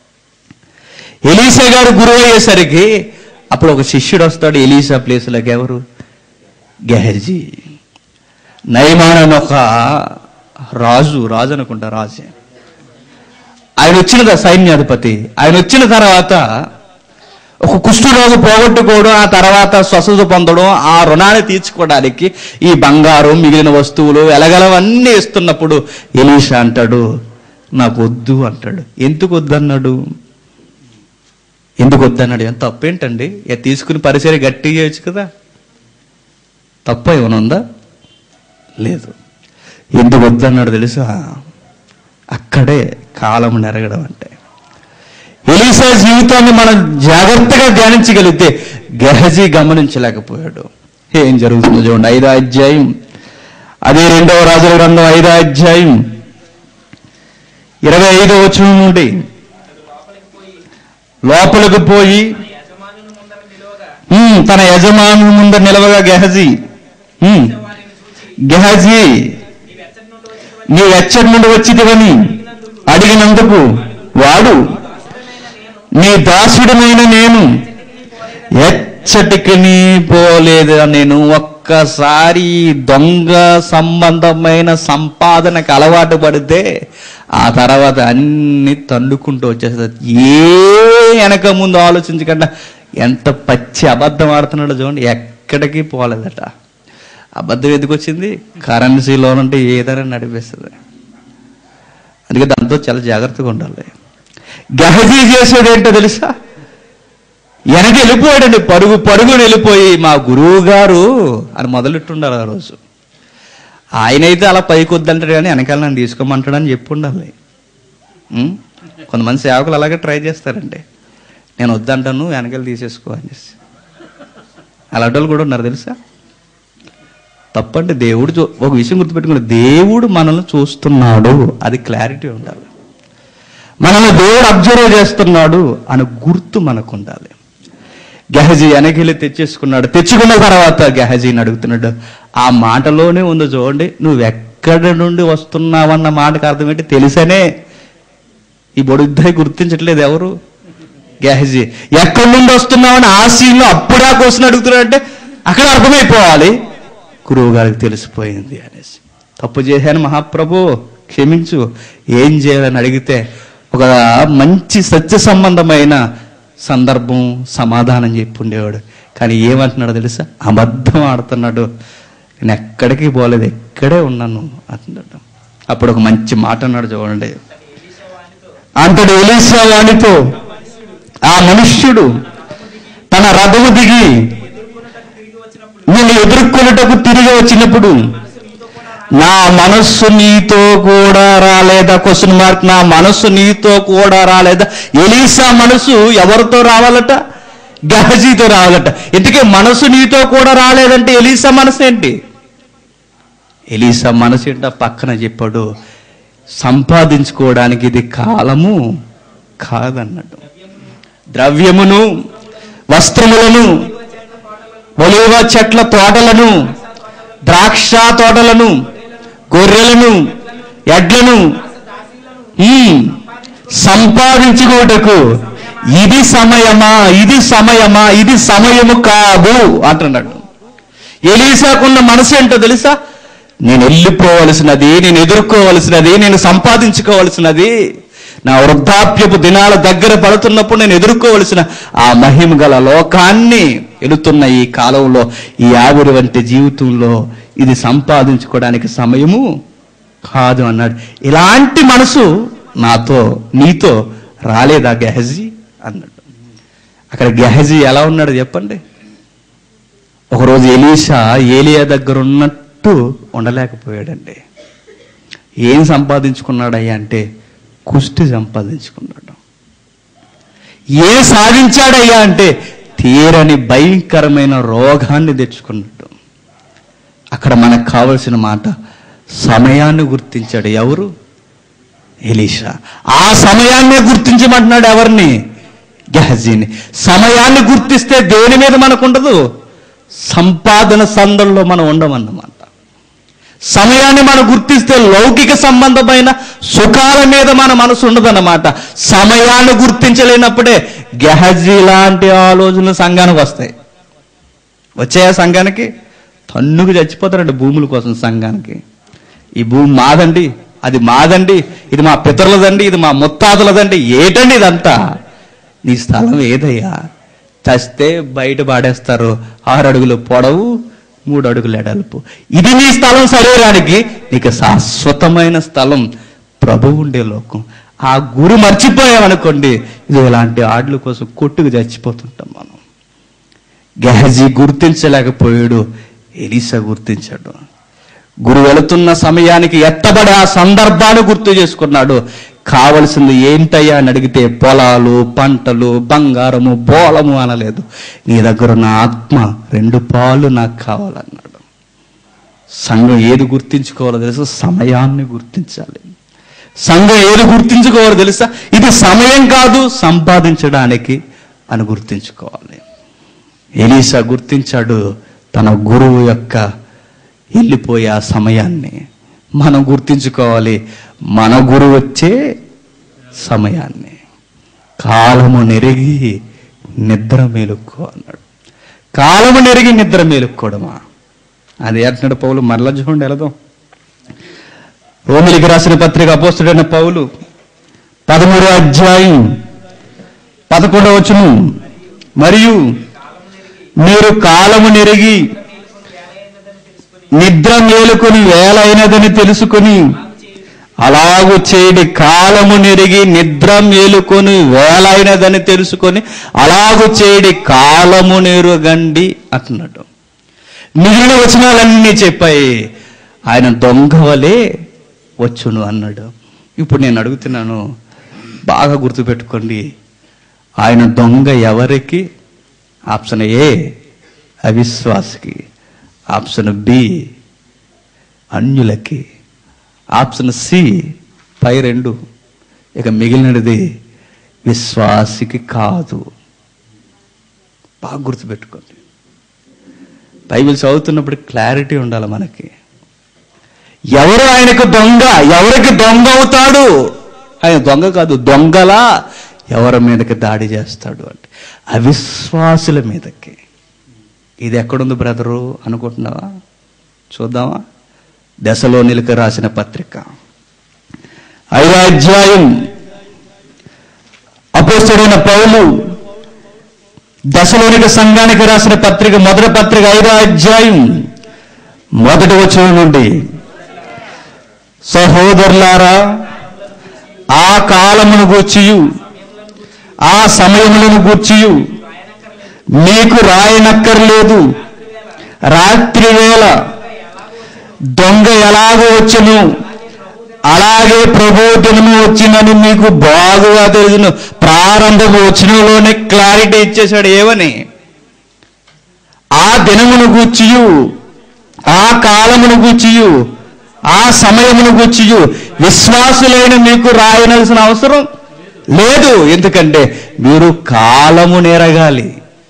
ఎలీసా గారు గురువు అయ్యేసరికి అప్పుడు ఒక శిష్యుడు వస్తాడు ఎలీసా ప్లేస్లోకి ఎవరు గెహజీ నయమాన్ అని ఒక రాజు రాజు అనుకుంటా రాజే ఆయన వచ్చిన సైన్యాధిపతి ఆయన వచ్చిన తర్వాత ఒక కుష్ఠరోగు పోగొట్టుకోవడం ఆ తర్వాత స్వస్థత పొందడం ఆ రుణాన్ని తీర్చుకోవడానికి ఈ బంగారం మిగిలిన వస్తువులు ఎలగలవన్నీ ఇస్తున్నప్పుడు ఎలీషా అంటాడు నాకు వద్దు అంటాడు ఎందుకు వద్దన్నాడు ఎందుకు వద్దన్నాడు ఎంత తప్పేంటండి ఇక తీసుకుని పరిచయం గట్టి చేయొచ్చు కదా తప్ప ఏమైనా ఉందా లేదు ఎందుకు వద్దన్నాడు తెలుసా అక్కడే కాలం నెరగడం అంటే ఎలీసా జీవితాన్ని మనం జాగ్రత్తగా ధ్యానించగలిగితే గెహజీ గమనించలేకపోయాడు ఏం జరుగుతుందో చూడండి ఐదో అధ్యాయం అదే రెండవ రాజుల గ్రంథం ఐదో అధ్యాయం ఇరవై ఐదో వచనం నుండి లోపలికి పోయి యజమానుని ముందర నిలువగా ఉమ్, తన యజమాను ముందు నిలవగా గెహజీ ఉమ్, వారిని చూచి గెహజీ నీవెచ్చటి నుండి వచ్చిన నీ ఎచ్చటి నుండి వచ్చిదివని అడిగినందుకు వాడు దాసుడనైన నేను నీ దాసుడమైన నేను ఎచ్చటికి నీ పోలేదు నేను ఒక్కసారి దొంగ సంబంధమైన సంపాదనకు అలవాటు పడితే ఆ తర్వాత అన్ని తండుకుంటూ వచ్చేస్తుంది ఏ వెనక ముందు ఆలోచించకుండా ఎంత పచ్చి అబద్ధం ఆడుతున్నాడో చూడండి ఎక్కడికి పోలేదట అబద్ధం ఎందుకు వచ్చింది కరెన్సీలో నుండి ఏదైనా నడిపిస్తుంది అందుకే దాంతో చాలా జాగ్రత్తగా ఉండాలి గహజీ చేసేది ఏంటో తెలుసా వెనక వెళ్ళిపోయాడండి పరుగు పరుగుని వెళ్ళిపోయి మా గురువు గారు అని మొదలెట్టుండాలి ఆ రోజు ఆయనైతే అలా పైకి వద్దంటాడు కానీ వెనకాల నన్ను తీసుకోమంటాడని చెప్పి ఉండాలి ఉం? కొంతమంది సేవకులు అలాగే ట్రై చేస్తారండి నేను వద్దంటాను వెనకాల తీసేసుకో అని చేసి అలాంటి వాళ్ళు కూడా ఉన్నారు తెలుసా తప్పంటే దేవుడు చూ ఒక విషయం గుర్తుపెట్టుకుని దేవుడు మనల్ని చూస్తున్నాడు అది క్లారిటీ ఉండాలి మనల్ని దేవుడు అబ్జర్వ్ చేస్తున్నాడు అని గుర్తు మనకు ఉండాలి గెహజీ వెనకెళ్ళి తెచ్చేసుకున్నాడు తెచ్చుకున్న తర్వాత గెహజీని అడుగుతున్నాడు ఆ మాటలోనే ఉంది చూడండి నువ్వు ఎక్కడి నుండి వస్తున్నావన్న మాటకు అర్థం ఏంటి తెలిసనే ఈ బొడుద్దాయి గుర్తించట్లేదు ఎవరు గెహజీ ఎక్కడి నుండి వస్తున్నావని ఆ సీన్లో అప్పుడా క్వశ్చన్ అడుగుతున్నాడంటే అక్కడ అర్థమైపోవాలి గురువు గారికి తెలిసిపోయింది అనేసి తప్పు చేశాను మహాప్రభు క్షమించు ఏం చేయాలని అడిగితే ఒక మంచి సత్య సంబంధమైన సందర్భం సమాధానం చెప్పి ఉండేవాడు కానీ ఏమంటున్నాడు తెలుసా అబద్ధం ఆడుతున్నాడు నేను ఎక్కడికి పోలేదు ఎక్కడే ఉన్నాను అంటున్నాడు అప్పుడు ఒక మంచి మాట అన్నాడు చూడండి అంతటి ఎలీసా వానితో ఆ మనుష్యుడు తన రథము దిగి నేను ఎదుర్కొనుటకు తిరిగి వచ్చినప్పుడు నా మనస్సు నీతో కూడా రాలేదా క్వశ్చన్ మార్క్ నా మనస్సు నీతో కూడా రాలేదా ఎలీసా మనసు ఎవరితో రావాలట గహజీతో రావాలట ఇంతకీ మనసు నీతో కూడా రాలేదంటే ఎలీసా మనసు ఏంటి ఎలీసా మనసు ఏంటో పక్కన చెప్పాడు సంపాదించుకోవడానికి ఇది కాలము కాదన్నాడు ద్రవ్యమును వస్త్రములను ఒలివ చెట్ల తోటలను ద్రాక్ష తోటలను గొర్రెలను ఎడ్లను ఉమ్, సంపాదించుకోటకు ఇది సమయమా ఇది సమయమా ఇది సమయము కాదు అంటున్నాడు ఎలీసాకున్న మనసు ఏంటో తెలుసా నేను వెళ్ళిపోవలసినది నేను ఎదుర్కోవలసినది నేను సంపాదించుకోవలసినది నా వృద్ధాప్యపు దినాల దగ్గర పడుతున్నప్పుడు నేను ఎదుర్కోవలసిన ఆ మహిమ గల లోకాన్ని వెళుతున్న ఈ కాలంలో ఈ ఆవిరి వంటి జీవితంలో ఇది సంపాదించుకోవడానికి సమయము కాదు అన్నాడు ఇలాంటి మనసు నాతో నీతో రాలేదా గెహజీ అన్నాడు అక్కడ గెహజీ ఎలా ఉన్నాడు చెప్పండి ఒకరోజు ఎలీషా ఏలియా దగ్గర ఉన్నట్టు ఉండలేకపోయాడండి ఏం సంపాదించుకున్నాడయ్యా అంటే కుష్టి సంపాదించుకున్నాడు ఏం సాధించాడయ్యా అంటే తీరని భయంకరమైన రోగాన్ని తెచ్చుకున్నాడు అక్కడ మనకు కావలసిన మాట సమయాన్ని గుర్తించాడు ఎవరు ఎలీషా ఆ సమయాన్నే గుర్తించమంటున్నాడు ఎవరిని గహజీని సమయాన్ని గుర్తిస్తే దేని మీద మనకు ఉండదు సంపాదన సందల్లో మనం ఉండమన్నమాట సమయాన్ని మనం గుర్తిస్తే లౌకిక సంబంధమైన సుఖాల మీద మన మనసు ఉండదన్నమాట సమయాన్ని గుర్తించలేనప్పుడే గెహజీ లాంటి ఆలోచనలు సంఘానికి వస్తాయి వచ్చాయా సంఘానికి తన్నుకు చచ్చిపోతారండి భూముల కోసం సంఘానికి ఈ భూమి మాదండి అది మాదండి ఇది మా పితరులదండి ఇది మా ముత్తాతలదండి ఏటండి ఇదంతా నీ స్థలం ఏదయ్యా చస్తే బయట పాడేస్తారు ఆరు అడుగులు పొడవు మూడు అడుగులు ఎడల్పు ఇది నీ స్థలం శరీరానికి నీకు శాశ్వతమైన స్థలం ప్రభు ఉండే లోకం ఆ గురు మర్చిపోయామనుకోండి ఇది ఇలాంటి ఆటల కోసం కొట్టుకు చచ్చిపోతుంటాం మనం గెహజీ గుర్తించలేకపోయాడు ఎలీసా గుర్తించాడు గురు వెళుతున్న సమయానికి ఎత్తబడే ఆ సందర్భాన్ని గుర్తు చేసుకున్నాడు కావలసింది ఏంటయ్యా అని అడిగితే పొలాలు పంటలు బంగారము బోలము అనలేదు నీ దగ్గర ఉన్న ఆత్మ రెండు పాలు నాకు కావాలన్నాడు సంఘం ఏది గుర్తించుకోవాలో తెలుసా సమయాన్ని గుర్తించాలి సంఘం ఏది గుర్తించుకోవాలో తెలుసా ఇది సమయం కాదు సంపాదించడానికి అని గుర్తించుకోవాలి ఎలీసా గుర్తించాడు తన గురువు యొక్క వెళ్ళిపోయే ఆ సమయాన్ని మనం గుర్తించుకోవాలి మన గురువు వచ్చే సమయాన్ని కాలము నెరిగి నిద్ర మేలుక్కో అన్నాడు కాలము నెరిగి నిద్ర మేలుక్కోవడమా అది అంటున్నాడు పౌలు మరలా చూడండి వెళదాం రోమిలికి రాసిన పత్రిక అపోస్తుడైన పౌలు పదమూడో అధ్యాయం పదకొండవ వచనం మరియు మీరు కాలము నెరిగి నిద్ర మేలుకొని వేల అయినదని తెలుసుకొని అలాగు చేయడి కాలము నెరిగి నిద్ర మేలుకొని వేల అయినదని తెలుసుకొని అలాగు చేయడి కాలము నెరుగండి అంటున్నాడు మిగిలిన వచనాలన్నీ చెప్పాయి ఆయన దొంగ వలె వచ్చును అన్నాడు ఇప్పుడు నేను అడుగుతున్నాను బాగా గుర్తుపెట్టుకోండి ఆయన దొంగ ఎవరికి ఆప్షన్ ఏ అవిశ్వాసకి ఆప్షన్ బి అన్యులకి ఆప్షన్ సి పై రెండు ఇక మిగిలినది విశ్వాసికి కాదు బాగా గుర్తుపెట్టుకోండి బైబిల్ చదువుతున్నప్పుడు క్లారిటీ ఉండాలి మనకి ఎవరు ఆయనకు దొంగ ఎవరికి దొంగ అవుతాడు ఆయన దొంగ కాదు దొంగలా ఎవరి మీదకి దాడి చేస్తాడు అంటే అవిశ్వాసుల మీదకి ఇది ఎక్కడుంది బ్రదరు అనుకుంటున్నావా చూద్దామా దశలో నిలక రాసిన పత్రిక ఐదో అధ్యాయం అపోస్తుడైన పౌలు దశలోనిక సంఘానికి రాసిన పత్రిక మొదటి పత్రిక ఐదో అధ్యాయం మొదటి వచనం నుండి సహోదరులారా ఆ కాలమును గూర్చియు ఆ సమయములను గూర్చియు మీకు రాయనక్కర్లేదు రాత్రి వేళ దొంగ ఎలాగో వచ్చును అలాగే ప్రభు దినము వచ్చిందని మీకు బాగుగా తెలుసును ప్రారంభ వచనంలోనే క్లారిటీ ఇచ్చేశాడు ఏమని ఆ దినమును గూర్చియు ఆ కాలమును గూర్చియు ఆ సమయమును గూర్చియు విశ్వాసులైన మీకు రాయనలసిన అవసరం లేదు ఎందుకంటే మీరు కాలము నెరగాలి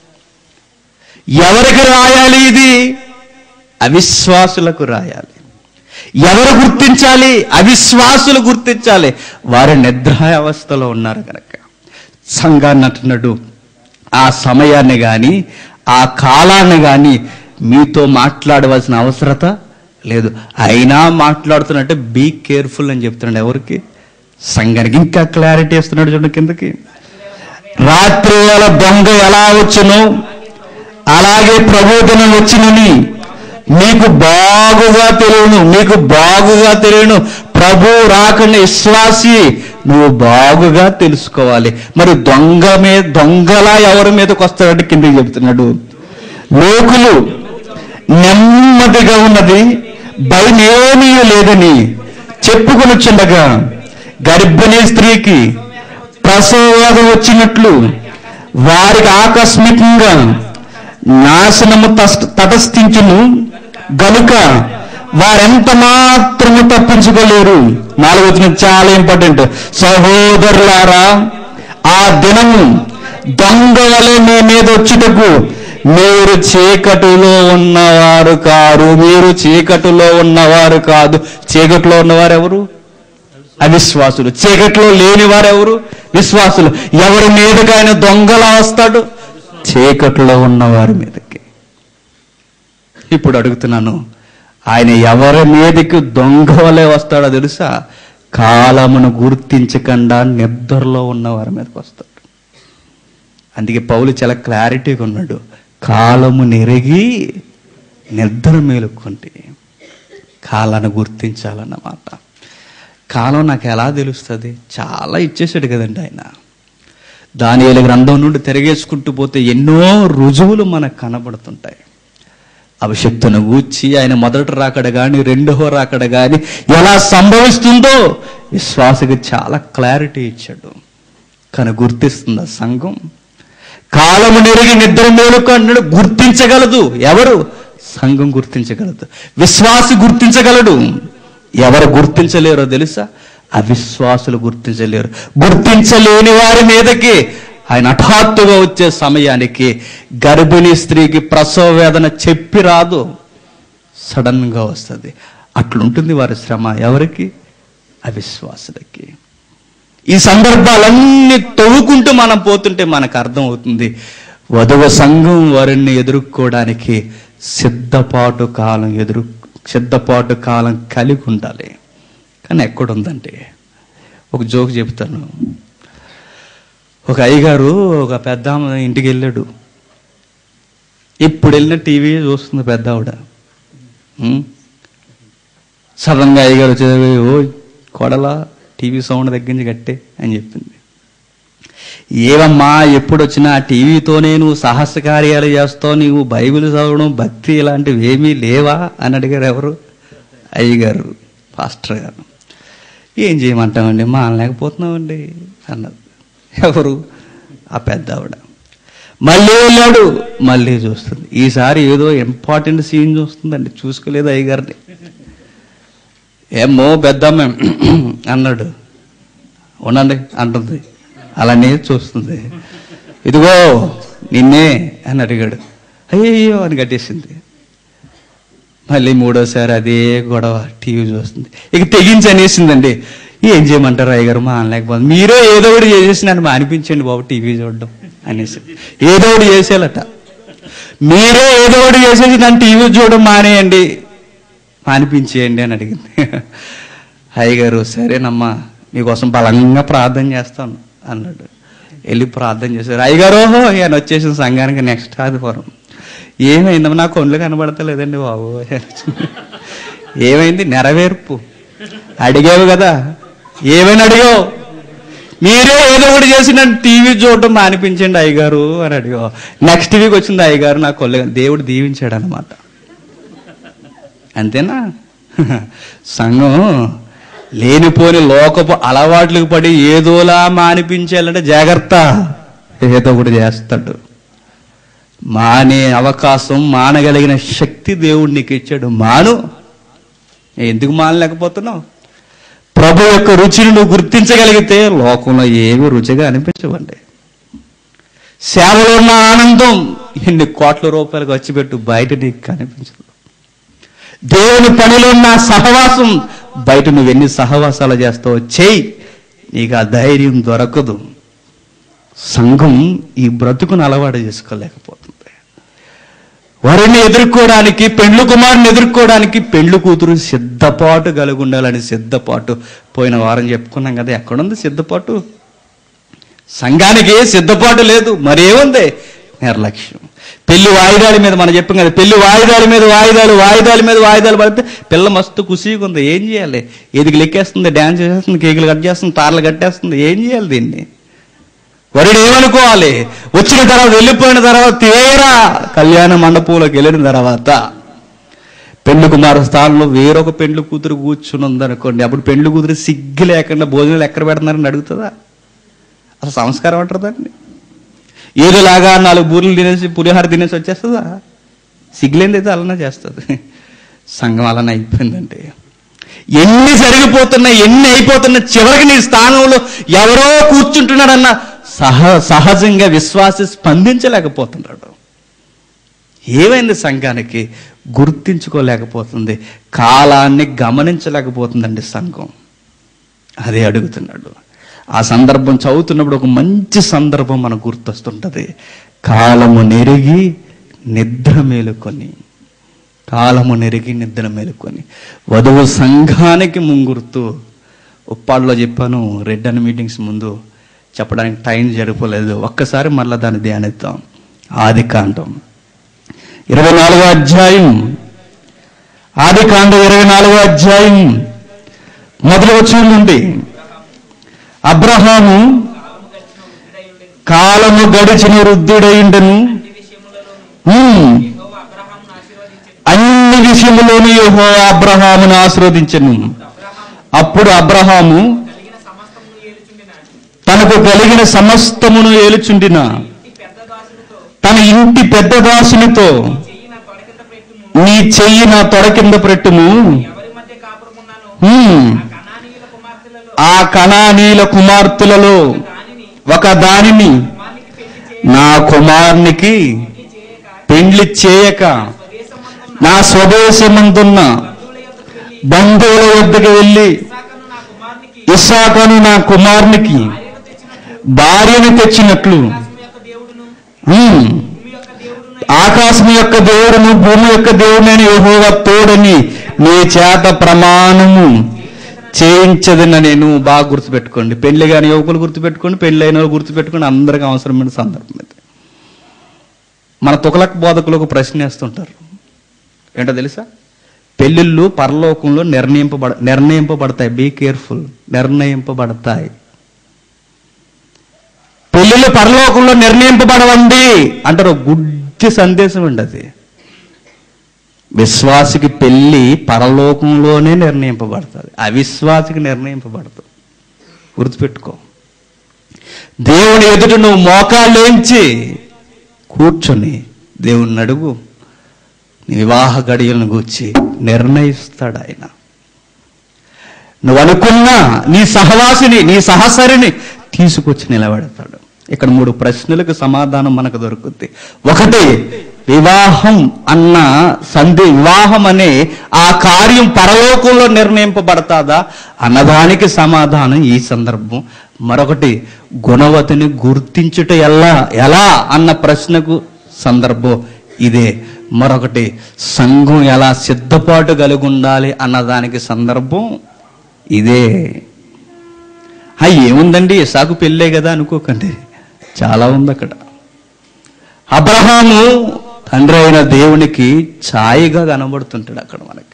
ఎవరికి రాయాలి ఇది అవిశ్వాసులకు రాయాలి ఎవరు గుర్తించాలి అవిశ్వాసులు గుర్తించాలి వారి నిద్రావస్థలో ఉన్నారు కనుక సంఘాన్ని అంటున్నాడు ఆ సమయాన్ని కానీ ఆ కాలాన్ని కానీ మీతో మాట్లాడవలసిన అవసరత లేదు అయినా మాట్లాడుతున్నట్టే బీ కేర్ఫుల్ అని చెప్తున్నాడు ఎవరికి సంఘానికి ఇంకా క్లారిటీ ఇస్తున్నాడు చూడండి కిందకి రాత్రి వేళ దొంగ ఎలా వచ్చును అలాగే ప్రబోధనం వచ్చినని మీకు బాగుగా తెలియను మీకు బాగుగా తెలియను ప్రభు రాకుండా విశ్వాసి నువ్వు బాగుగా తెలుసుకోవాలి మరి దొంగ మీద దొంగలా ఎవరి మీదకి వస్తాడంటే కిందకి చెప్తున్నాడు లోకులు నెమ్మదిగా ఉన్నది భయమేమీ లేదని చెప్పుకొనుచుండగా గర్భిణీ స్త్రీకి ప్రసవవేదం వచ్చినట్లు వారికి ఆకస్మికంగా నాశనము తస్- తటస్థించును గనుక వారెంత మాత్రము తప్పించుకోలేరు నాలుగవది చాలా ఇంపార్టెంట్ సహోదరులారా ఆ దినము దొంగ వలె మీ మీద వచ్చుటకు మీరు చీకటిలో ఉన్నవారు కారు మీరు చీకటిలో ఉన్నవారు కాదు చీకటిలో ఉన్నవారు ఎవరు అవిశ్వాసులు చీకట్లో లేని వారెవరు విశ్వాసులు ఎవరి మీదకి ఆయన దొంగలా వస్తాడు చీకట్లో ఉన్నవారి మీదకి ఇప్పుడు అడుగుతున్నాను ఆయన ఎవరి మీదకి దొంగ వలె వస్తాడో తెలుసా కాలమును గుర్తించకుండా నిద్రలో ఉన్న వారి మీదకి వస్తాడు అందుకే పౌలు చాలా క్లారిటీగా ఉన్నాడు కాలము నెరిగి నిద్ర మేలుకుంటే కాలాన్ని గుర్తించాలన్నమాట కాలం నాకు ఎలా తెలుస్తుంది చాలా ఇచ్చేసాడు కదండి ఆయన దాని గ్రంథం నుండి తిరగేసుకుంటూ పోతే ఎన్నో రుజువులు మనకు కనబడుతుంటాయి అభిషక్తును గూర్చి ఆయన మొదటి రాకడ గాని రెండవ రాకడ గాని ఎలా సంభవిస్తుందో విశ్వాసకి చాలా క్లారిటీ ఇచ్చాడు కానీ గుర్తిస్తుందా సంఘం కాలము నెరిగి నిద్ర మేలుకు అన్నాడు గుర్తించగలదు ఎవరు సంఘం గుర్తించగలదు విశ్వాసి గుర్తించగలడు ఎవరు గుర్తించలేరో తెలుసా అవిశ్వాసులు గుర్తించలేరు గుర్తించలేని వారి మీదకి ఆయన హఠాత్తుగా వచ్చే సమయానికి గర్భిణీ స్త్రీకి ప్రసవ వేదన చెప్పి రాదు సడన్ గా వస్తుంది అట్లుంటుంది వారి శ్రమ ఎవరికి అవిశ్వాసులకి ఈ సందర్భాలన్నీ తవ్వుకుంటూ మనం పోతుంటే మనకు అర్థం అవుతుంది వధువ సంఘం వారిని ఎదుర్కోవడానికి సిద్ధపాటు కాలం ఎదురు సిద్ధపాటు కాలం కలిగి ఉండాలి కానీ ఎక్కడుందంటే ఒక జోక్ చెప్తాను ఒక అయ్యగారు ఒక పెద్ద ఆమె ఇంటికి వెళ్ళాడు ఇప్పుడు వెళ్ళిన టీవీ చూస్తుంది పెద్ద ఆవిడ ఉం? సడన్గా అయ్యగారు వచ్చేది ఓ కొడలా టీవీ సౌండ్ దగ్గర నుంచి కట్టే అని చెప్పింది ఏవమ్మా ఎప్పుడు వచ్చినా ఆ టీవీతోనే నువ్వు సాహస కార్యాలు చేస్తావు నీవు బైబిల్ చదవడం భక్తి ఇలాంటివి ఏమీ లేవా అని అడిగారు ఎవరు అయ్యగారు పాస్టర్ గారు ఏం చేయమంటామండి మా అనలేకపోతున్నామండి అన్నది ఎవరు ఆ పెద్ద ఆవిడ మళ్ళీ వెళ్ళాడు మళ్ళీ చూస్తుంది ఈసారి ఏదో ఇంపార్టెంట్ సీన్ చూస్తుందండి చూసుకోలేదు అయ్యగారిని ఏమో పెద్దమ్మ అన్నాడు ఉండండి అంటుంది అలానే చూస్తుంది ఇదిగో నిన్నే అని అడిగాడు అయ్యయ్యో అని కట్టేసింది మళ్ళీ మూడోసారి అదే గొడవ టీవీ చూస్తుంది ఇక తెగించి అనేసిందండి ఏం చేయమంటారు అయ్యగారు మా అనలేకపోతే మీరే ఏదో ఒకటి చేసేసి నన్ను మానిపించండి బాబు టీవీ చూడడం అనేసి ఏదో ఒకటి చేసేయాలట మీరే ఏదో ఒకటి చేసేసి నన్ను టీవీ చూడడం మానేయండి మానిపించేయండి అని అడిగింది అయ్యగారు సరేనమ్మా మీకోసం బలంగా ప్రార్థన చేస్తాను అన్నాడు వెళ్ళి ప్రార్థన చేశారు అయ్యగారు ఓహో ఆయన వచ్చేసిన సంఘానికి నెక్స్ట్ ఆదివారం ఏమైందమ్మా నాకు ఒళ్ళు కనబడతలేదండి బాబు ఏమైంది నెరవేర్పు అడిగావు కదా ఏమైనా అడిగావు మీరే ఏదో ఒకటి చేసి నన్ను టీవీ చూడడం మానిపించండి అయ్యగారు అని అడిగావు నెక్స్ట్ వీక్ వచ్చింది అయ్యగారు నాకు కొల్ల దేవుడు దీవించాడు అనమాట అంతేనా సంఘం లేనిపోని లోకపు అలవాట్లకు పడి ఏదోలా మానిపించాలంటే జాగ్రత్త ఏదో ఒకటి చేస్తాడు మానే అవకాశం మానగలిగిన శక్తి దేవుడు నీకు ఇచ్చాడు మాను ఎందుకు మానలేకపోతున్నావు ప్రభు యొక్క రుచిని నువ్వు గుర్తించగలిగితే లోకంలో ఏవి రుచిగా అనిపించవండి సేవలో ఉన్న ఆనందం ఎన్ని కోట్ల రూపాయలు ఖర్చు పెట్టు బయట నీకు కనిపించదు దేవుని పనిలో ఉన్న సహవాసం బయట నువ్వు ఎన్ని సహవాసాలు చేస్తావో చేయి నీకు ఆ ధైర్యం దొరకదు సంఘం ఈ బ్రతుకును అలవాటు చేసుకోలేకపోతుంది వారిని ఎదుర్కోవడానికి పెండ్లు కుమారుని ఎదుర్కోవడానికి పెండ్లు కూతురు సిద్ధపాటు కలిగి ఉండాలని సిద్ధపాటు పోయిన వారం చెప్పుకున్నాం కదా ఎక్కడుంది సిద్ధపాటు సంఘానికి సిద్ధపాటు లేదు మరేముంది నిర్లక్ష్యం పెళ్లి వాయిదాల మీద మనం చెప్పాం కదా పెళ్లి వాయిదాల మీద వాయిదాలు వాయిదాల మీద వాయిదాలు పడితే పిల్ల మస్తు కుసీగా ఉంది ఏం చేయాలి ఎదిగి లెక్కేస్తుంది డ్యాన్స్ చేసేస్తుంది కేకులు కట్ చేస్తుంది తార్లు కట్టేస్తుంది ఏం చేయాలి దీన్ని వరుడు ఏమనుకోవాలి వచ్చిన తర్వాత వెళ్ళిపోయిన తర్వాత తీరా కళ్యాణ మండపంలోకి వెళ్ళిన తర్వాత పెండ్లి కుమార స్థానంలో వేరొక పెండ్లి కూతురు కూర్చుని ఉందనుకోండి అప్పుడు పెండ్లి కూతురు సిగ్గు లేకుండా భోజనాలు ఎక్కడ పెడుతున్నారని అడుగుతుందా అసలు సంస్కారం అంటారు దాన్ని ఏదోలాగా నాలుగు బూరెలు తినేసి పులిహార తినేసి వచ్చేస్తుందా సిగ్గులేనిదైతే అలానే చేస్తుంది సంఘం అలానే అయిపోయిందండి ఎన్ని జరిగిపోతున్నాయి ఎన్ని అయిపోతున్నాయి చివరికి నీ స్థానంలో ఎవరో కూర్చుంటున్నాడన్న సహ సహజంగా విశ్వాసి స్పందించలేకపోతున్నాడు ఏమైంది సంఘానికి గుర్తించుకోలేకపోతుంది కాలాన్ని గమనించలేకపోతుందండి సంఘం అదే అడుగుతున్నాడు ఆ సందర్భం చదువుతున్నప్పుడు ఒక మంచి సందర్భం మనకు గుర్తొస్తుంటది కాలము నెరిగి నిద్ర మేలుకొని కాలము నెరిగి నిద్ర మేలుకొని వధువు సంఘానికి ముంగుర్తు ఉప్పాడులో చెప్పాను రెడ్ అని మీటింగ్స్ ముందు చెప్పడానికి టైం జరిపోలేదు ఒక్కసారి మళ్ళీ దాన్ని ధ్యానిద్దాం ఆది కాండం ఇరవై నాలుగో అధ్యాయం ఆది కాండం ఇరవై నాలుగో అధ్యాయం మొదలు వచ్చిన నుండి అబ్రహాము కాలము గడిచిన వృద్ధుడైండను అన్ని విషయములలోనూ హ్మ్. యెహోవా అబ్రహామును ఆశీర్వదించి అన్ని విషయములోనూ యెహోవా అబ్రహామును ఆశీర్వదించెను అబ్రహాము అప్పుడు అబ్రహాము కలిగిన సమస్తమును ఏలుచుండిన తనకు కలిగిన సమస్తమును ఏలుచుండిన ఇంటి పెద్ద దాసులతో తన ఇంటి పెద్ద దాసునితో చెయ్యి నా తొడ కింద పెట్టుము నీ చెయ్యి నా తొడ కింద పెట్టుము ఎవరి మధ్య కాపురమున్నానో హ్మ్. ఆ కణానీయుల కుమార్తెలలో ఆ కణానీల కుమార్తెలలో దానిని ఒక దానిని కుమార్నికి పెళ్లి చేయ నా కుమారునికి పెళ్లి చేయక పెండ్లి చేయక స్వదేశమందున్న నా స్వదేశమందున్న బంధువుల యొద్దకు వెళ్ళి బంధువుల వద్దకు వెళ్ళి ఇస్సాకును నా కుమార్నికి ఇస్సాకను నా కుమారునికి భార్యను తెచ్చినట్లు భార్యను తెచ్చినట్లు ఆకాశం యొక్క దేవుడును హ్మ్. భూమి యొక్క దేవుడును ఆకాశం యొక్క దేవుడును భూమి యొక్క దేవుడైన యెహోవా తోడని నీ చేత ప్రమాణము చేయించదని నేను బాగా గుర్తుపెట్టుకోండి పెళ్లి కాని యువకులు గుర్తుపెట్టుకోండి పెళ్లి అయిన వాళ్ళు గుర్తుపెట్టుకోండి అందరికీ అవసరమైన సందర్భం ఇది మన తుకలక్ బోధకులు ఒక ప్రశ్న వేస్తుంటారు ఏంటో తెలుసా పెళ్ళిళ్ళు పరలోకంలో నిర్ణయింపబడ నిర్ణయింపబడతాయి బీ కేర్ఫుల్ నిర్ణయింపబడతాయి పెళ్ళిళ్ళు పరలోకంలో నిర్ణయింపబడవండి అంటారు గుడ్డి సందేశం అండి అది విశ్వాసికి పెళ్లి పరలోకంలోనే నిర్ణయింపబడుతుంది అవిశ్వాసికి నిర్ణయింపబడదు గుర్తుపెట్టుకో దేవుని ఎదుట నువ్వు మోకాళ్ళేంచి కూర్చొని దేవుని అడుగు నీ వివాహ గడియలను గూర్చి నిర్ణయిస్తాడు ఆయన నువ్వు అనుకున్న నీ సహవాసిని నీ సహసరిని తీసుకొచ్చి నిలబెడతాడు ఇక్కడ మూడు ప్రశ్నలకు సమాధానం మనకు దొరుకుద్ది ఒకటి వివాహం అన్న సంధి వివాహం అనే ఆ కార్యం పరలోకంలో నిర్ణయింపబడతాదా అన్నదానికి సమాధానం ఈ సందర్భం మరొకటి గుణవతిని గుర్తించుట ఎలా ఎలా అన్న ప్రశ్నకు సందర్భం ఇదే మరొకటి సంఘం ఎలా సిద్ధపాటు కలిగి ఉండాలి అన్నదానికి సందర్భం ఇదే ఆ ఏముందండి ఇసాకు పెళ్ళే కదా అనుకోకండి చాలా ఉంది అక్కడ అబ్రహాము తండ్రి అయిన దేవునికి ఛాయగా కనబడుతుంటాడు అక్కడ మనకి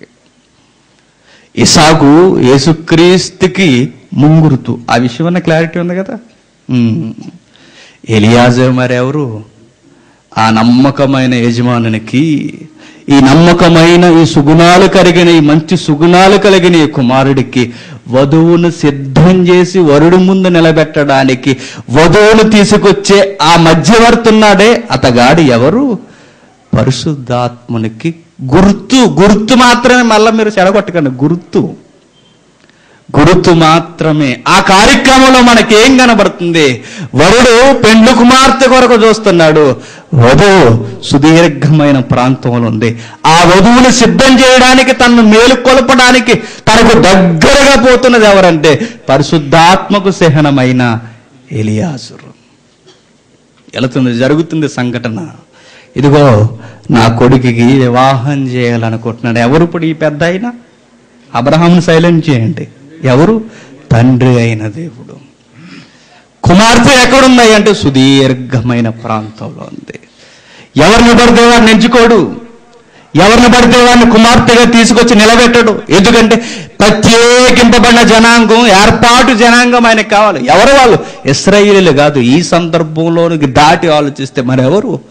ఇసాకు యేసుక్రీస్తుకి ముంగురుతు ఆ విషయం అన్న క్లారిటీ ఉంది కదా ఉమ్. ఎలియాజర్ మరెవరు ఆ నమ్మకమైన యజమానునికి ఈ నమ్మకమైన ఈ సుగుణాలు కలిగిన ఈ మంచి సుగుణాలు కలిగిన ఈ కుమారుడికి వధువును సిద్ధం చేసి వరుడు ముందు నిలబెట్టడానికి వధువును తీసుకొచ్చే ఆ మధ్యవర్తున్నాడే అతగాడు ఎవరు పరిశుద్ధాత్మునికి గుర్తు గుర్తు మాత్రమే మళ్ళీ మీరు చెడగొట్టకండి గుర్తు గుర్తు మాత్రమే ఆ కార్యక్రమంలో మనకేం కనబడుతుంది వరుడు పెండ్లు కుమార్తె కొరకు చూస్తున్నాడు వధువు సుదీర్ఘమైన ప్రాంతంలో ఉంది ఆ వధువుని సిద్ధం చేయడానికి తనను మేలుకొల్పడానికి తనకు దగ్గరగా పోతున్నది ఎవరంటే పరిశుద్ధాత్మకు సహనమైన ఎలియాసురు వెళుతుంది జరుగుతుంది సంఘటన ఇదిగో నా కొడుకుకి వివాహం చేయాలనుకుంటున్నాడు ఎవరు ఇప్పుడు ఈ పెద్ద అయినా అబ్రహాంను సైలెంట్ చేయండి ఎవరు తండ్రి అయిన దేవుడు కుమార్తె ఎక్కడున్నాయి అంటే సుదీర్ఘమైన ప్రాంతంలో ఉంది ఎవరిని పడితే వాడిని ఎంచుకోడు ఎవరిని పడితే వాడిని కుమార్తెగా తీసుకొచ్చి నిలబెట్టడు ఎందుకంటే ప్రత్యేకింపబడిన జనాంగం ఏర్పాటు జనాంగం ఆయనకు కావాలి ఎవరు వాళ్ళు ఇస్రాయిలీలు కాదు ఈ సందర్భంలోనికి దాటి ఆలోచిస్తే మరెవరు